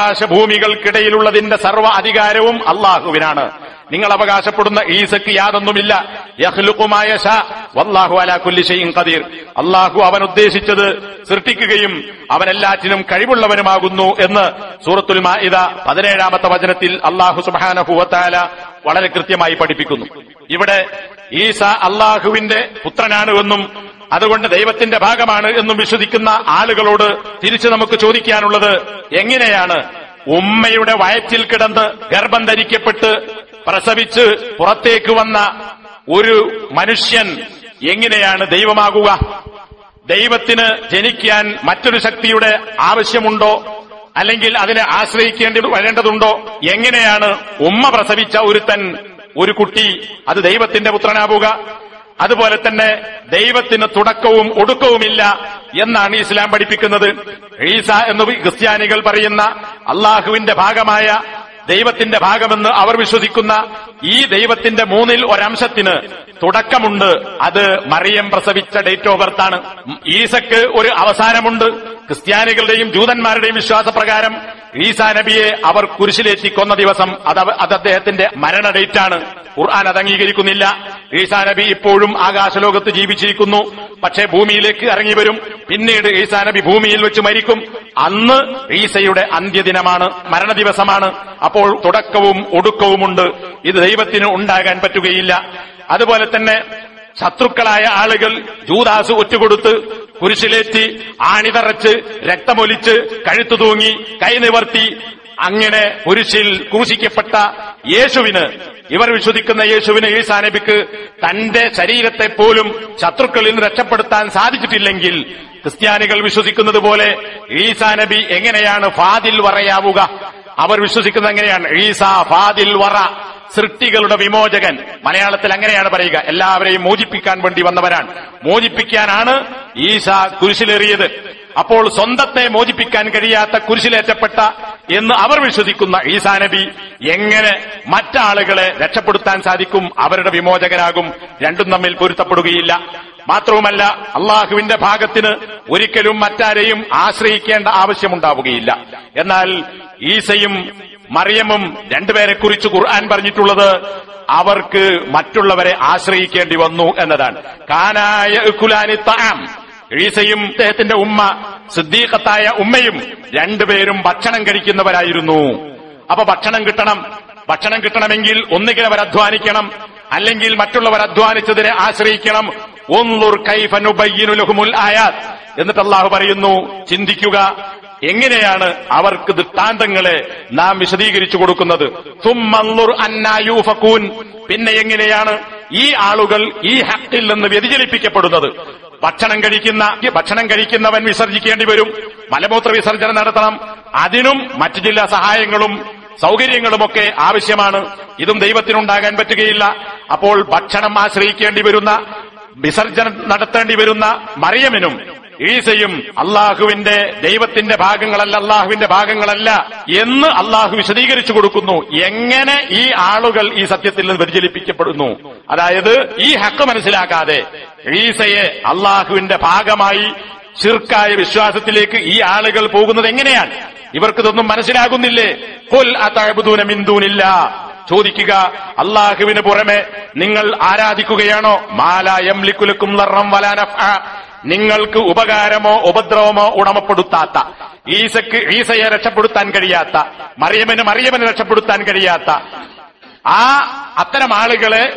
ആകാശഭൂമികൾക്കിടയിലുള്ളതിന്റെ സർവ്വ അധികാരവും അള്ളാഹുവിനാണ് നിങ്ങൾ അവകാശപ്പെടുന്ന ഈസക്ക് യാതൊന്നുമില്ല യഹ്ലുക്കുമായ ഷാ വല്ലാഹു അലാ കുല്ലി ഷൈഇൻ ഖദീർ അള്ളാഹു അവൻ ഉദ്ദേശിച്ചത് സൃഷ്ടിക്കുകയും അവൻ എല്ലാറ്റിനും കഴിവുള്ളവനുമാകുന്നു എന്ന് സൂറത്തുൽ മാഇദ പതിനേഴാമത്തെ വചനത്തിൽ അള്ളാഹു സുബ്ഹാനഹു വതആല വളരെ കൃത്യമായി പഠിപ്പിക്കുന്നു ഇവിടെ ഈസ അള്ളാഹുവിന്റെ പുത്രനാണ് എന്നും അതുകൊണ്ട് ദൈവത്തിന്റെ ഭാഗമാണ് എന്നും വിശ്വസിക്കുന്ന ആളുകളോട് തിരിച്ചു നമുക്ക് ചോദിക്കാനുള്ളത് എങ്ങനെയാണ് ഉമ്മയുടെ വയറ്റിൽ കിടന്ന് ഗർഭം ധരിക്കപ്പെട്ട് പ്രസവിച്ച് പുറത്തേക്ക് വന്ന ഒരു മനുഷ്യൻ എങ്ങനെയാണ് ദൈവമാകുക ദൈവത്തിന് ജനിക്കാൻ മറ്റൊരു ശക്തിയുടെ ആവശ്യമുണ്ടോ അല്ലെങ്കിൽ അതിനെ ആശ്രയിക്കേണ്ടി വരേണ്ടതുണ്ടോ എങ്ങനെയാണ് ഉമ്മ പ്രസവിച്ച ഒരുത്തൻ ഒരു കുട്ടി അത് ദൈവത്തിന്റെ പുത്രനാവുക അതുപോലെ തന്നെ ദൈവത്തിന് തുടക്കവും ഒടുക്കവുമില്ല എന്നാണ് ഇസ്ലാം പഠിപ്പിക്കുന്നത് ഈസ എന്ന് ക്രിസ്ത്യാനികൾ പറയുന്ന അള്ളാഹുവിന്റെ ഭാഗമായ ദൈവത്തിന്റെ ഭാഗമെന്ന് അവർ വിശ്വസിക്കുന്ന ഈ ദൈവത്തിന്റെ മൂന്നിൽ ഒരംശത്തിന് തുടക്കമുണ്ട് അത് മറിയം പ്രസവിച്ച ഡേറ്റ് ഓഫ് ബർത്ത് ആണ് ഈസക്ക് ഒരു അവസാനമുണ്ട് ക്രിസ്ത്യാനികളുടെയും ജൂതന്മാരുടെയും വിശ്വാസപ്രകാരം ഈസാ നബിയെ അവർ കുരിശിലേറ്റി കൊന്ന ദിവസം അത് അവ- അത് അദ്ദേഹത്തിന്റെ മരണ ഡേറ്റ് ആണ് ഖുർആൻ അത് അംഗീകരിക്കുന്നില്ല ഈസാ നബി ഇപ്പോഴും ആകാശലോകത്ത് ജീവിച്ചിരിക്കുന്നു പക്ഷേ ഭൂമിയിലേക്ക് ഇറങ്ങി വരും പിന്നീട് ഈസാ നബി ഭൂമിയിൽ വെച്ച് മരിക്കും അന്ന് ഈസയുടെ അന്ത്യദിനമാണ് മരണദിവസമാണ് അപ്പോൾ തുടക്കവും ഒടുക്കവുമുണ്ട് ഇത് ദൈവത്തിന് ഉണ്ടാകാൻ പറ്റുകയില്ല അതുപോലെ തന്നെ ശത്രുക്കളായ ആളുകൾ ജൂദാസ് ഒറ്റുകൊടുത്ത് കുരിശിലേറ്റി ആണിതറച്ച് രക്തമൊലിച്ച് കഴുത്തു തൂങ്ങി കൈ നിവർത്തി അങ്ങനെ കുരിശിൽ ക്രൂശിക്കപ്പെട്ട യേശുവിന് ഇവർ വിശ്വസിക്കുന്ന യേശുവിന് ഈസാ നബിക്ക് തന്റെ ശരീരത്തെ പോലും ശത്രുക്കളിൽ നിന്ന് രക്ഷപ്പെടുത്താൻ സാധിച്ചിട്ടില്ലെങ്കിൽ ക്രിസ്ത്യാനികൾ വിശ്വസിക്കുന്നത് പോലെ ഈസാ നബി എങ്ങനെയാണ് ഫാദിൽ വറയാവുക അവർ വിശ്വസിക്കുന്നത് എങ്ങനെയാണ് ഈസാ ഫാദിൽ വറ സൃഷ്ടികളുടെ വിമോചകൻ മലയാളത്തിൽ അങ്ങനെയാണ് പറയുക എല്ലാവരെയും മോചിപ്പിക്കാൻ വേണ്ടി വന്നവരാണ് മോചിപ്പിക്കാനാണ് ഈസ കുരിശിലേറിയത് അപ്പോൾ സ്വന്തത്തെ മോചിപ്പിക്കാൻ കഴിയാത്ത കുരിശിലേറ്റപ്പെട്ട എന്ന് അവർ വിശ്വസിക്കുന്ന ഈസാ നബി എങ്ങനെ മറ്റാളുകളെ രക്ഷപ്പെടുത്താൻ സാധിക്കും അവരുടെ വിമോചകനാകും രണ്ടും തമ്മിൽ പൊരുത്തപ്പെടുകയില്ല മാത്രവുമല്ല അള്ളാഹുവിന്റെ ഭാഗത്തിന് ഒരിക്കലും മറ്റാരെയും ആശ്രയിക്കേണ്ട ആവശ്യമുണ്ടാവുകയില്ല എന്നാൽ ഈസയും മറിയമും രണ്ടുപേരെ കുറിച്ച് ഖുർആൻ പറഞ്ഞിട്ടുള്ളത് അവർക്ക് മറ്റുള്ളവരെ ആശ്രയിക്കേണ്ടി വന്നു എന്നതാണ് കാനായ ഉക്കുലാനി താം ഈസയും അദ്ദേഹത്തിന്റെ ഉമ്മ സിദ്ദീഖത്തായ ഉമ്മയും രണ്ടുപേരും ഭക്ഷണം കഴിക്കുന്നവരായിരുന്നു അപ്പൊ ഭക്ഷണം കിട്ടണം ഭക്ഷണം കിട്ടണമെങ്കിൽ ഒന്നുകിൽ അവർ അധ്വാനിക്കണം അല്ലെങ്കിൽ മറ്റുള്ളവർ അധ്വാനിച്ചതിനെ ആശ്രയിക്കണം ഒന്നുർ കൈഫനുബയ്യനു ലഹുമുൽ ആയാത് എന്നിട്ട് അള്ളാഹു പറയുന്നു ചിന്തിക്കുക എങ്ങനെയാണ് അവർക്ക് ദൃഷ്ടാന്തങ്ങളെ നാം വിശദീകരിച്ചു കൊടുക്കുന്നത് തുമ്മന്നുർ അന്നായൂഫക്കൂൻ പിന്നെ എങ്ങനെയാണ് ഈ ആളുകൾ ഈ ഹക്കിൽ നിന്ന് വ്യതിചലിപ്പിക്കപ്പെടുന്നത് ഭക്ഷണം കഴിക്കുന്ന ഭക്ഷണം കഴിക്കുന്നവൻ വിസർജിക്കേണ്ടി വരും മലമൂത്ര വിസർജനം നടത്തണം അതിനും മറ്റു ചില സഹായങ്ങളും സൗകര്യങ്ങളുമൊക്കെ ആവശ്യമാണ് ഇതും ദൈവത്തിനുണ്ടാകാൻ പറ്റുകയില്ല അപ്പോൾ ഭക്ഷണം ആശ്രയിക്കേണ്ടി വരുന്ന വിസർജനം നടത്തേണ്ടി വരുന്ന മറിയമിനും ഈസയും അള്ളാഹുവിന്റെ ദൈവത്തിന്റെ ഭാഗങ്ങളല്ല അള്ളാഹുവിന്റെ ഭാഗങ്ങളല്ല എന്ന് അള്ളാഹു വിശദീകരിച്ചു കൊടുക്കുന്നു എങ്ങനെ ഈ ആളുകൾ ഈ സത്യത്തിൽ നിന്ന് വ്യതിചലിപ്പിക്കപ്പെടുന്നു അതായത് ഈ ഹക്ക് മനസ്സിലാക്കാതെ ഈസയെ അള്ളാഹുവിന്റെ ഭാഗമായി ചിർക്കായ വിശ്വാസത്തിലേക്ക് ഈ ആളുകൾ പോകുന്നത് എങ്ങനെയാണ് ഇവർക്കിതൊന്നും മനസ്സിലാകുന്നില്ലേ കൊൽ അതഴുതൂന മിന്തൂനില്ല ചോദിക്കുക അള്ളാഹുവിന് പുറമെ നിങ്ങൾ ആരാധിക്കുകയാണോ മാലായം ലിക്കുലക്കും ലറം വലാനഫ് നിങ്ങൾക്ക് ഉപകാരമോ ഉപദ്രവമോ ഉടമപ്പെടുത്താത്ത ഈസക്ക് ഈസയെ രക്ഷപ്പെടുത്താൻ കഴിയാത്ത മറിയമന് മറിയമന് രക്ഷപ്പെടുത്താൻ കഴിയാത്ത ആ അത്തരം ആളുകളെ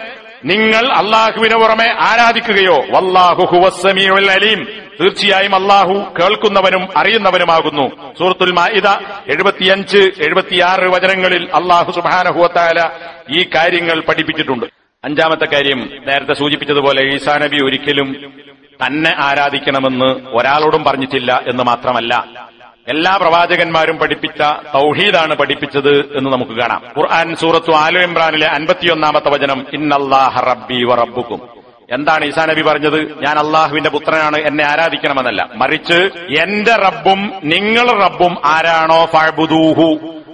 നിങ്ങൾ അള്ളാഹുവിന് പുറമെ ആരാധിക്കുകയോ വല്ലാഹു ഹുവസ്സമീഉൽ അലീം തീർച്ചയായും അള്ളാഹു കേൾക്കുന്നവനും അറിയുന്നവനുമാകുന്നു സൂറത്തുൽ മാഇദ എഴുപത്തിയഞ്ച് എഴുപത്തിയാറ് വചനങ്ങളിൽ അള്ളാഹു സുബാനഹുവത്തായ ഈ കാര്യങ്ങൾ പഠിപ്പിച്ചിട്ടുണ്ട് അഞ്ചാമത്തെ കാര്യം നേരത്തെ സൂചിപ്പിച്ചതുപോലെ ഈസാ നബി ഒരിക്കലും തന്നെ ആരാധിക്കണമെന്ന് ഒരാളോടും പറഞ്ഞിട്ടില്ല എന്ന് മാത്രമല്ല എല്ലാ പ്രവാചകന്മാരും പഠിപ്പിച്ച തൗഹീദാണ് പഠിപ്പിച്ചത് എന്ന് നമുക്ക് കാണാം ഖുർആൻ സൂറത്തു ആലു ഇമ്രാനിലെ അൻപത്തിയൊന്നാമത്തെ വചനം ഇന്നല്ലാഹ റബ്ബി വ റബ്ബുക്കും എന്താണ് ഈസാ നബി പറഞ്ഞത് ഞാൻ അള്ളാഹുവിന്റെ പുത്രനാണ് എന്നെ ആരാധിക്കണമെന്നല്ല മറിച്ച് എന്റെ റബ്ബും നിങ്ങൾ റബ്ബും ആരാണോ ഫഅ്ബുദൂഹു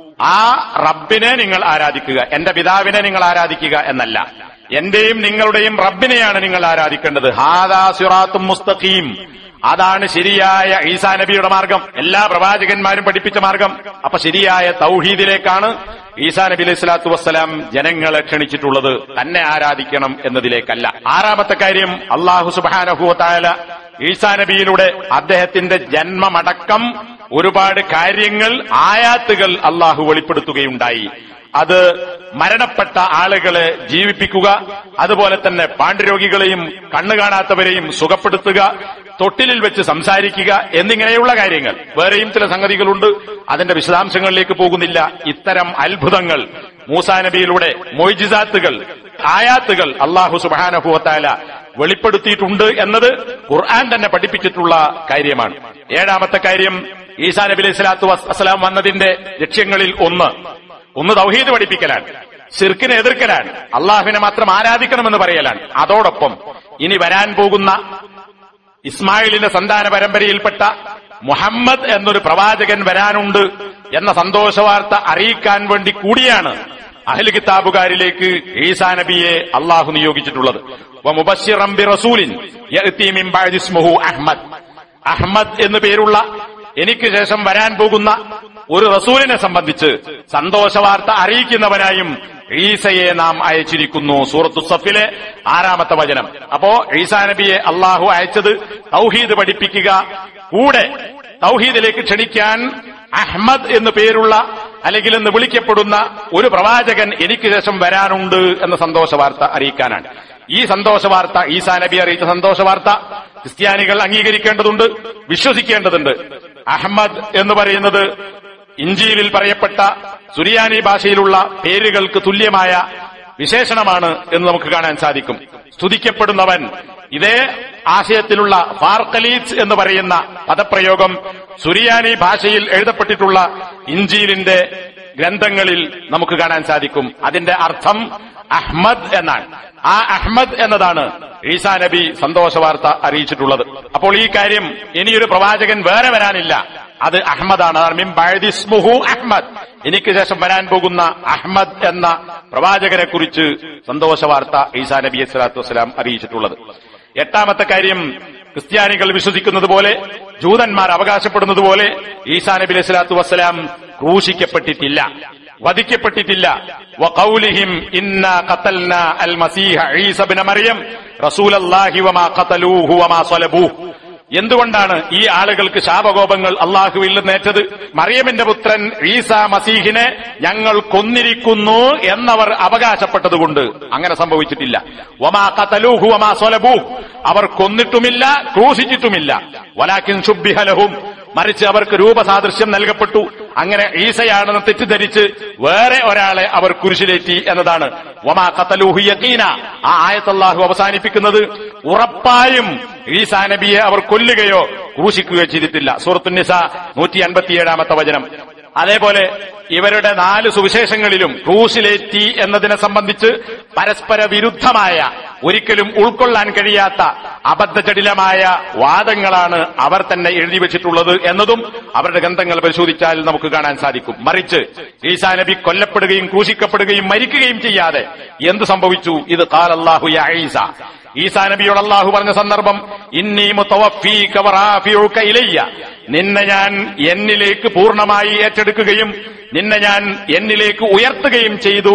ആ റബ്ബിനെ നിങ്ങൾ ആരാധിക്കുക എന്റെ പിതാവിനെ നിങ്ങൾ ആരാധിക്കുക എന്നല്ല എന്റെയും നിങ്ങളുടെയും റബ്ബിനെയാണ് നിങ്ങൾ ആരാധിക്കേണ്ടത് ഹാദാ സിറാത്തും മുസ്തഖീം അതാണ് ശരിയായ ഈസാ നബിയുടെ മാർഗം എല്ലാ പ്രവാചകന്മാരും പഠിപ്പിച്ച മാർഗം അപ്പൊ ശരിയായ തൗഹീദിലേക്കാണ് ഈസാ നബി അലൈഹി സ്വലാത്തു വസ്സലാം ജനങ്ങളെ ക്ഷണിച്ചിട്ടുള്ളത് തന്നെ ആരാധിക്കണം എന്നതിലേക്കല്ല ആറാമത്തെ കാര്യം അള്ളാഹു സുബാനഹുവത്തായ ഈസാ നബിയിലൂടെ അദ്ദേഹത്തിന്റെ ജന്മമടക്കം ഒരുപാട് കാര്യങ്ങൾ ആയാത്തുകൾ അള്ളാഹു വെളിപ്പെടുത്തുകയുണ്ടായി അത് മരണപ്പെട്ട ആളുകളെ ജീവിപ്പിക്കുക അതുപോലെ തന്നെ പാണ്ഡുരോഗികളെയും കണ്ണു കാണാത്തവരെയും സുഖപ്പെടുത്തുക തൊട്ടിലിൽ വെച്ച് സംസാരിക്കുക എന്നിങ്ങനെയുള്ള കാര്യങ്ങൾ വേറെയും ചില സംഗതികളുണ്ട് അതിന്റെ വിശദാംശങ്ങളിലേക്ക് പോകുന്നില്ല ഇത്തരം അത്ഭുതങ്ങൾ മൂസാ നബിയിലൂടെ മൊയ്ജിസാത്തുകൾ ആയാത്തുകൾ അള്ളാഹു സുബാനഹുവത്തായ വെളിപ്പെടുത്തിയിട്ടുണ്ട് എന്നത് ഖുർആൻ തന്നെ പഠിപ്പിച്ചിട്ടുള്ള കാര്യമാണ് ഏഴാമത്തെ കാര്യം ഈസാ നബി അലൈഹി സ്വലാത്തു വസ്സലാം വന്നതിന്റെ ലക്ഷ്യങ്ങളിൽ ഒന്ന് ഒന്ന് തൗഹീദ് പഠിപ്പിക്കലാണ് സിർക്കിനെ എതിർക്കലാണ് അള്ളാഹുവിനെ മാത്രം ആരാധിക്കണമെന്ന് പറയലാണ് അതോടൊപ്പം ഇനി വരാൻ പോകുന്ന ഇസ്മായിലിന്റെ സന്താന പരമ്പരയിൽപ്പെട്ട മുഹമ്മദ് എന്നൊരു പ്രവാചകൻ വരാനുണ്ട് എന്ന സന്തോഷവാർത്ത അറിയിക്കാൻ വേണ്ടി കൂടിയാണ് അഹ്ലു കിതാബുകാരിലേക്ക് ഈസാ നബിയെ അള്ളാഹു നിയോഗിച്ചിട്ടുള്ളത് വമുബശ്ശിറം ബിറസൂലിൻ യഅ്തി മിൻ ബഅദി ഇസ്മുഹു അഹ്മദ് അഹ്മദ് എന്നു പേരുള്ള എനിക്ക് ശേഷം വരാൻ പോകുന്ന ഒരു റസൂലിനെ സംബന്ധിച്ച് സന്തോഷവാർത്ത അറിയിക്കുന്നവനായും ഈസയെ നാം അയച്ചിരിക്കുന്നു സൂറത്തു സഫിലെ ആറാമത്തെ വചനം അപ്പോ ഈസാ നബിയെ അള്ളാഹു അയച്ചത് തൗഹീദ് പഠിപ്പിക്കുക കൂടെ തൗഹീദിലേക്ക് ക്ഷണിക്കാൻ അഹ്മദ് എന്നു പേരുള്ള അല്ലെങ്കിൽ എന്ന് വിളിക്കപ്പെടുന്ന ഒരു പ്രവാചകൻ എനിക്ക് ശേഷം വരാനുണ്ട് എന്ന സന്തോഷ വാർത്ത അറിയിക്കാനാണ് ഈ സന്തോഷ വാർത്ത ഈസാ നബി അറിയിച്ച സന്തോഷ വാർത്ത ക്രിസ്ത്യാനികൾ അംഗീകരിക്കേണ്ടതുണ്ട് വിശ്വസിക്കേണ്ടതുണ്ട് അഹമ്മദ് എന്ന് പറയുന്നത് ഇഞ്ചിയിലിൽ പറയപ്പെട്ട സുരിയാനി ഭാഷയിലുള്ള പേരുകൾക്ക് തുല്യമായ വിശേഷണമാണ് എന്ന് നമുക്ക് കാണാൻ സാധിക്കും സ്തുതിക്കപ്പെടുന്നവൻ ഇതേ ആശയത്തിലുള്ള ഫാർക്കലീസ് എന്ന് പറയുന്ന പദപ്രയോഗം സുരിയാനി ഭാഷയിൽ എഴുതപ്പെട്ടിട്ടുള്ള ഇഞ്ചീലിന്റെ ഗ്രന്ഥങ്ങളിൽ നമുക്ക് കാണാൻ സാധിക്കും അതിന്റെ അർത്ഥം അഹ്മദ് എന്നാണ് ആ അഹ്മദ് എന്നതാണ് ഈസാ നബി സന്തോഷ വാർത്ത അറിയിച്ചിട്ടുള്ളത് അപ്പോൾ ഈ കാര്യം ഇനിയൊരു പ്രവാചകൻ വേറെ വരാനില്ല അത് അഹമ്മദാണ് അതാണ് മിൻ ബഅദിസ്മുഹു അഹ്മദ് എനിക്ക് ശേഷം വരാൻ പോകുന്ന അഹ്മദ് എന്ന പ്രവാചകനെ കുറിച്ച് സന്തോഷ വാർത്ത ഈസാ നബി സ്വലാത്തു വസ്സലാം അറിയിച്ചിട്ടുള്ളത് എട്ടാമത്തെ കാര്യം ക്രിസ്ത്യാനികൾ വിശ്വസിക്കുന്നത് പോലെ ജൂതന്മാർ അവകാശപ്പെടുന്നത് പോലെ ഈസാ നബി അലൈഹി സ്വലാത്തു വസ്സലാം ക്രൂശിക്കപ്പെട്ടിട്ടില്ല വധിക്കപ്പെട്ടിട്ടില്ല വഖൗലിഹിം ഇന്നാ ഖതൽനാ അൽ മസീഹ ഈസ ഇബ്ന മറിയം റസൂലല്ലാഹി വമാ ഖതലൂഹു വമാ സ്വലബൂഹു എന്തുകൊണ്ടാണ് ഈ ആളുകൾക്ക് ശാപകോപങ്ങൾ അള്ളാഹുവിൽ നിന്നേറ്റത് മറിയമിന്റെ പുത്രൻ ഈസ മസീഹിനെ ഞങ്ങൾ കൊന്നിരിക്കുന്നു എന്നവർ അവകാശപ്പെട്ടതുകൊണ്ട് അങ്ങനെ സംഭവിച്ചിട്ടില്ല വമാ കതലൂഹു വമാ സ്വലബൂഹ് അവർ കൊന്നിട്ടുമില്ല ക്രൂശിച്ചിട്ടുമില്ല വലാക്കിൻ ശുബിഹലഹും മറിച്ച് അവർക്ക് രൂപസാദൃശ്യം നൽകപ്പെട്ടു അങ്ങനെ ഈസയാണെന്ന് തെറ്റിദ്ധരിച്ച് വേറെ ഒരാളെ അവർ കുരിശിലേറ്റി എന്നതാണ് വമാ കത്തലൂഹു യക്കീന ആ ആയത്തല്ലാഹു അവസാനിപ്പിക്കുന്നത് ഉറപ്പായും ഈസാ നബിയെ അവർ കൊല്ലുകയോ ക്രൂശിക്കുകയോ ചെയ്തിട്ടില്ല സൂറത്തുനിസ നൂറ്റി അൻപത്തിയേഴാമത്തെ വചനം അതേപോലെ ഇവരുടെ നാല് സുവിശേഷങ്ങളിലും ക്രൂശിലേറ്റി എന്നതിനെ സംബന്ധിച്ച് പരസ്പര വിരുദ്ധമായ ഒരിക്കലും ഉൾക്കൊള്ളാൻ കഴിയാത്ത അബദ്ധജടിലമായ വാദങ്ങളാണ് അവർ തന്നെ എഴുതി വെച്ചിട്ടുള്ളത് എന്നതും അവരുടെ ഗ്രന്ഥങ്ങൾ പരിശോധിച്ചാൽ നമുക്ക് കാണാൻ സാധിക്കും മറിച്ച് ഈസാ നബി കൊല്ലപ്പെടുകയും ക്രൂശിക്കപ്പെടുകയും മരിക്കുകയും ചെയ്യാതെ എന്ത് സംഭവിച്ചു ഇത് കാലല്ലാഹു യാ ഈസ ഈസാ നബിയോട് അള്ളാഹു പറഞ്ഞ സന്ദർഭം ഇന്നീ മുത്തവഫീക വറാഫിഉക ഇലയ്യ നിന്നെ ഞാൻ എന്നിലേക്ക് പൂർണ്ണമായി ഏറ്റെടുക്കുകയും നിന്നെ ഞാൻ എന്നിലേക്ക് ഉയർത്തുകയും ചെയ്തു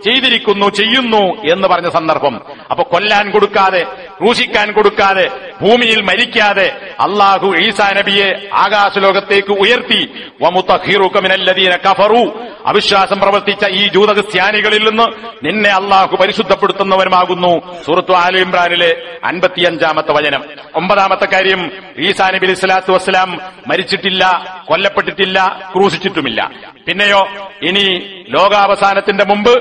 ചെയ്തിരിക്കുന്നു ചെയ്യുന്നു എന്ന് പറഞ്ഞ സന്ദർഭം അപ്പൊ കൊല്ലാൻ കൊടുക്കാതെ ക്രൂശിക്കാൻ കൊടുക്കാതെ ഭൂമിയിൽ മരിക്കാതെ അള്ളാഹു ഈസാ നബിയെ ആകാശലോകത്തേക്ക് ഉയർത്തി വമുത്തഹീറുക മിനല്ലദീന കഫറു അവിശ്വാസം പ്രവർത്തിച്ച ഈ ജൂതക്രിസ്ത്യാനികളിൽ നിന്ന് നിന്നെ അള്ളാഹു പരിശുദ്ധപ്പെടുത്തുന്നവനുമാകുന്നു സൂറത്തു ആലി ഇമ്രാനിലെ അൻപത്തിയഞ്ചാമത്തെ വചനം ഒമ്പതാമത്തെ കാര്യം ഈസാ നബി അലൈഹി സ്വലാത്തു വസ്സലാം മരിച്ചിട്ടില്ല കൊല്ലപ്പെട്ടിട്ടില്ല ക്രൂശിച്ചിട്ടുമില്ല പിന്നെയോ ഇനി ലോകാവസാനത്തിന്റെ മുമ്പ്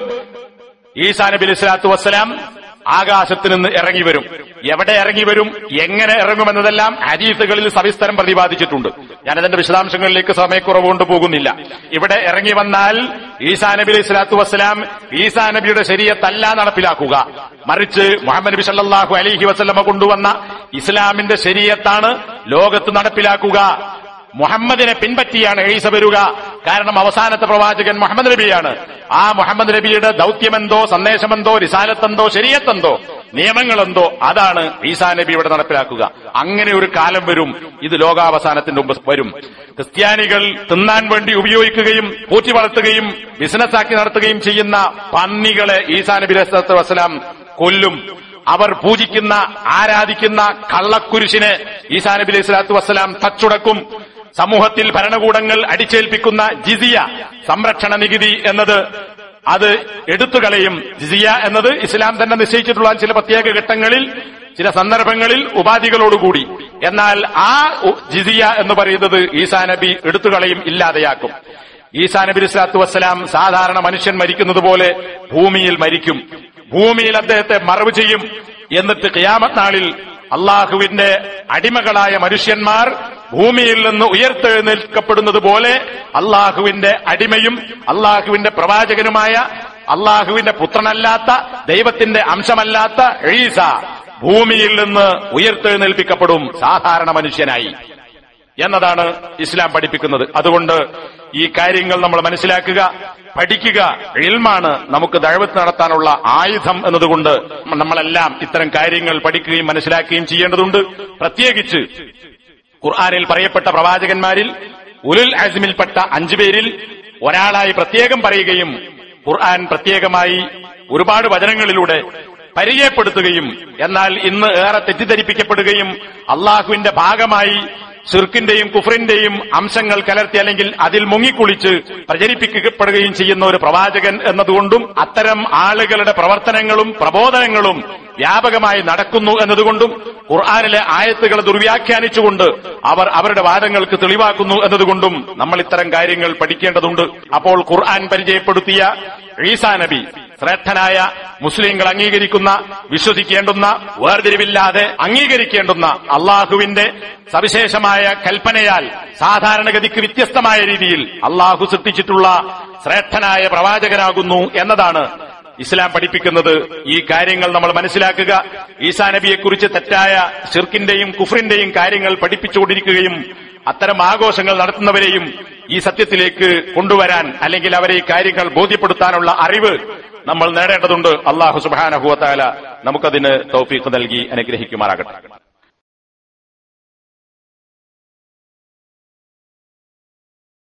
ഈസാ നബി അലൈഹി സ്വലാത്തു വസ്സലാം ആകാശത്ത് നിന്ന് ഇറങ്ങി വരും എവിടെ ഇറങ്ങി വരും എങ്ങനെ ഇറങ്ങുമെന്നതെല്ലാം ഹദീസുകളിൽ സവിസ്തരം പ്രതിപാദിച്ചിട്ടുണ്ട് ഞാനതിന്റെ വിശദാംശങ്ങളിലേക്ക് സമയക്കുറവ് കൊണ്ട് പോകുന്നില്ല ഇവിടെ ഇറങ്ങി വന്നാൽ ഈസാ നബി അലൈഹി സ്വലാത്തു വസ്സലാം ഈസാ നബിയുടെ ശരീരത്തല്ല നടപ്പിലാക്കുക മറിച്ച് മുഹമ്മദ് നബി സല്ലല്ലാഹു അലൈഹി വസല്ലമ കൊണ്ടുവന്ന ഇസ്ലാമിന്റെ ശരീരത്താണ് ലോകത്ത് നടപ്പിലാക്കുക മുഹമ്മദിനെ പിൻപറ്റിയാണ് ഈസ വരിക കാരണം അവസാനത്തെ പ്രവാചകൻ മുഹമ്മദ് നബിയാണ് ആ മുഹമ്മദ് നബിയുടെ ദൗത്യമെന്തോ സന്ദേശമെന്തോ റിസാലത്തെന്തോ ശരീരത്തെന്തോ നിയമങ്ങളെന്തോ അതാണ് ഈസാ നബി ഇവിടെ നടപ്പിലാക്കുക അങ്ങനെ ഒരു കാലം വരും ഇത് ലോകാവസാനത്തിന്റെ മുമ്പ് വരും ക്രിസ്ത്യാനികൾ തിന്നാൻ വേണ്ടി ഉപയോഗിക്കുകയും പൂറ്റി വളർത്തുകയും ബിസിനസ്സാക്കി നടത്തുകയും ചെയ്യുന്ന പന്നികളെ ഈസാ നബി അലൈഹി വസ്സലാം കൊല്ലും അവർ പൂജിക്കുന്ന ആരാധിക്കുന്ന കള്ളക്കുരിശിനെ ഈസാ നബി അലൈഹി സ്വലാത്തു വസ്സലാം തച്ചുടക്കും സമൂഹത്തിൽ ഭരണകൂടങ്ങൾ അടിച്ചേൽപ്പിക്കുന്ന ജിസിയ സംരക്ഷണ നികുതി എന്നത് അത് എടുത്തുകളയും ജിസിയ എന്നത് ഇസ്ലാം തന്നെ നിശ്ചയിച്ചിട്ടുള്ള ചില പ്രത്യേക ഘട്ടങ്ങളിൽ ചില സന്ദർഭങ്ങളിൽ ഉപാധികളോടുകൂടി എന്നാൽ ആ ഉ- ജിസിയ എന്ന് പറയുന്നത് ഈസാ നബി എടുത്തുകളയും ഇല്ലാതെയാക്കും ഈസാ നബി സ്വലാത്തു വസ്സലാം സാധാരണ മനുഷ്യൻ മരിക്കുന്നത് പോലെ ഭൂമിയിൽ മരിക്കും ഭൂമിയിൽ അദ്ദേഹത്തെ മറവ് ചെയ്യും എന്നിട്ട് ഖിയാമത്ത് നാളിൽ അള്ളാഹുവിന്റെ അടിമകളായ മനുഷ്യന്മാർ ഭൂമിയിൽ നിന്ന് ഉയർത്തെഴുന്നേൽക്കപ്പെടുന്നത് പോലെ അള്ളാഹുവിന്റെ അടിമയും അള്ളാഹുവിന്റെ പ്രവാചകനുമായ അള്ളാഹുവിന്റെ പുത്രനല്ലാത്ത ദൈവത്തിന്റെ അംശമല്ലാത്ത ഈസ ഭൂമിയിൽ നിന്ന് ഉയർത്തെഴുന്നേൽപ്പിക്കപ്പെടും സാധാരണ മനുഷ്യനായി എന്നതാണ് ഇസ്ലാം പഠിപ്പിക്കുന്നത് അതുകൊണ്ട് ഈ കാര്യങ്ങൾ നമ്മൾ മനസ്സിലാക്കുക പഠിക്കുക ഇൽമാണ് നമുക്ക് ദഴവത്ത് നടത്താനുള്ള ആയുധം എന്നതുകൊണ്ട് നമ്മളെല്ലാം ഇത്തരം കാര്യങ്ങൾ പഠിക്കുകയും മനസ്സിലാക്കുകയും ചെയ്യേണ്ടതുണ്ട് പ്രത്യേകിച്ച് ഖുർആാനിൽ പറയപ്പെട്ട പ്രവാചകന്മാരിൽ ഉലുൽ അസ്മിൽപ്പെട്ട അഞ്ചു പേരിൽ ഒരാളായി പ്രത്യേകം പറയുകയും ഖുർആൻ പ്രത്യേകമായി ഒരുപാട് വചനങ്ങളിലൂടെ പരിചയപ്പെടുത്തുകയും എന്നാൽ ഇന്ന് ഏറെ തെറ്റിദ്ധരിപ്പിക്കപ്പെടുകയും അള്ളാഹുവിന്റെ ഭാഗമായി സിർക്കിന്റെയും കുഫറിന്റെയും അംശങ്ങൾ കലർത്തി അല്ലെങ്കിൽ അതിൽ മുങ്ങിക്കുളിച്ച് പ്രചരിപ്പിക്കപ്പെടുകയും ചെയ്യുന്ന ഒരു പ്രവാചകൻ എന്നതുകൊണ്ടും അത്തരം ആളുകളുടെ പ്രവർത്തനങ്ങളും പ്രബോധനങ്ങളും വ്യാപകമായി നടക്കുന്നു എന്നതുകൊണ്ടും ഖുർആാനിലെ ആയത്തുകൾ ദുർവ്യാഖ്യാനിച്ചുകൊണ്ട് അവർ അവരുടെ വാദങ്ങൾക്ക് തെളിവാക്കുന്നു എന്നതുകൊണ്ടും നമ്മൾ ഇത്തരം കാര്യങ്ങൾ പഠിക്കേണ്ടതുണ്ട് അപ്പോൾ ഖുർആൻ പരിചയപ്പെടുത്തിയ ഈസാ നബി ശ്രേഷ്ഠനായ മുസ്ലിങ്ങൾ അംഗീകരിക്കുന്ന വിശ്വസിക്കേണ്ടുന്ന വേർതിരിവില്ലാതെ അംഗീകരിക്കേണ്ടുന്ന അള്ളാഹുവിന്റെ സവിശേഷമായ കൽപ്പനയാൽ സാധാരണഗതിക്ക് വ്യത്യസ്തമായ രീതിയിൽ അള്ളാഹു സൃഷ്ടിച്ചിട്ടുള്ള ശ്രേഷ്ഠനായ പ്രവാചകനാകുന്നു എന്നതാണ് ഇസ്ലാം പഠിപ്പിക്കുന്നത് ഈ കാര്യങ്ങൾ നമ്മൾ മനസ്സിലാക്കുക ഈസാ നബിയെക്കുറിച്ച് തെറ്റായ ഷിർക്കിന്റെയും കുഫറിന്റെയും കാര്യങ്ങൾ പഠിപ്പിച്ചുകൊണ്ടിരിക്കുകയും അത്തരം ആഘോഷങ്ങൾ നടത്തുന്നവരെയും ഈ സത്യത്തിലേക്ക് കൊണ്ടുവരാൻ അല്ലെങ്കിൽ അവരെ ഈ കാര്യങ്ങൾ ബോധ്യപ്പെടുത്താനുള്ള അറിവ് നമ്മൾ നേടേണ്ടതുണ്ട് അള്ളാഹു സുബാനഹുവത്താല നമുക്കതിന് തൗഫീഖ് നൽകി അനുഗ്രഹിക്കുമാറാകട്ടെ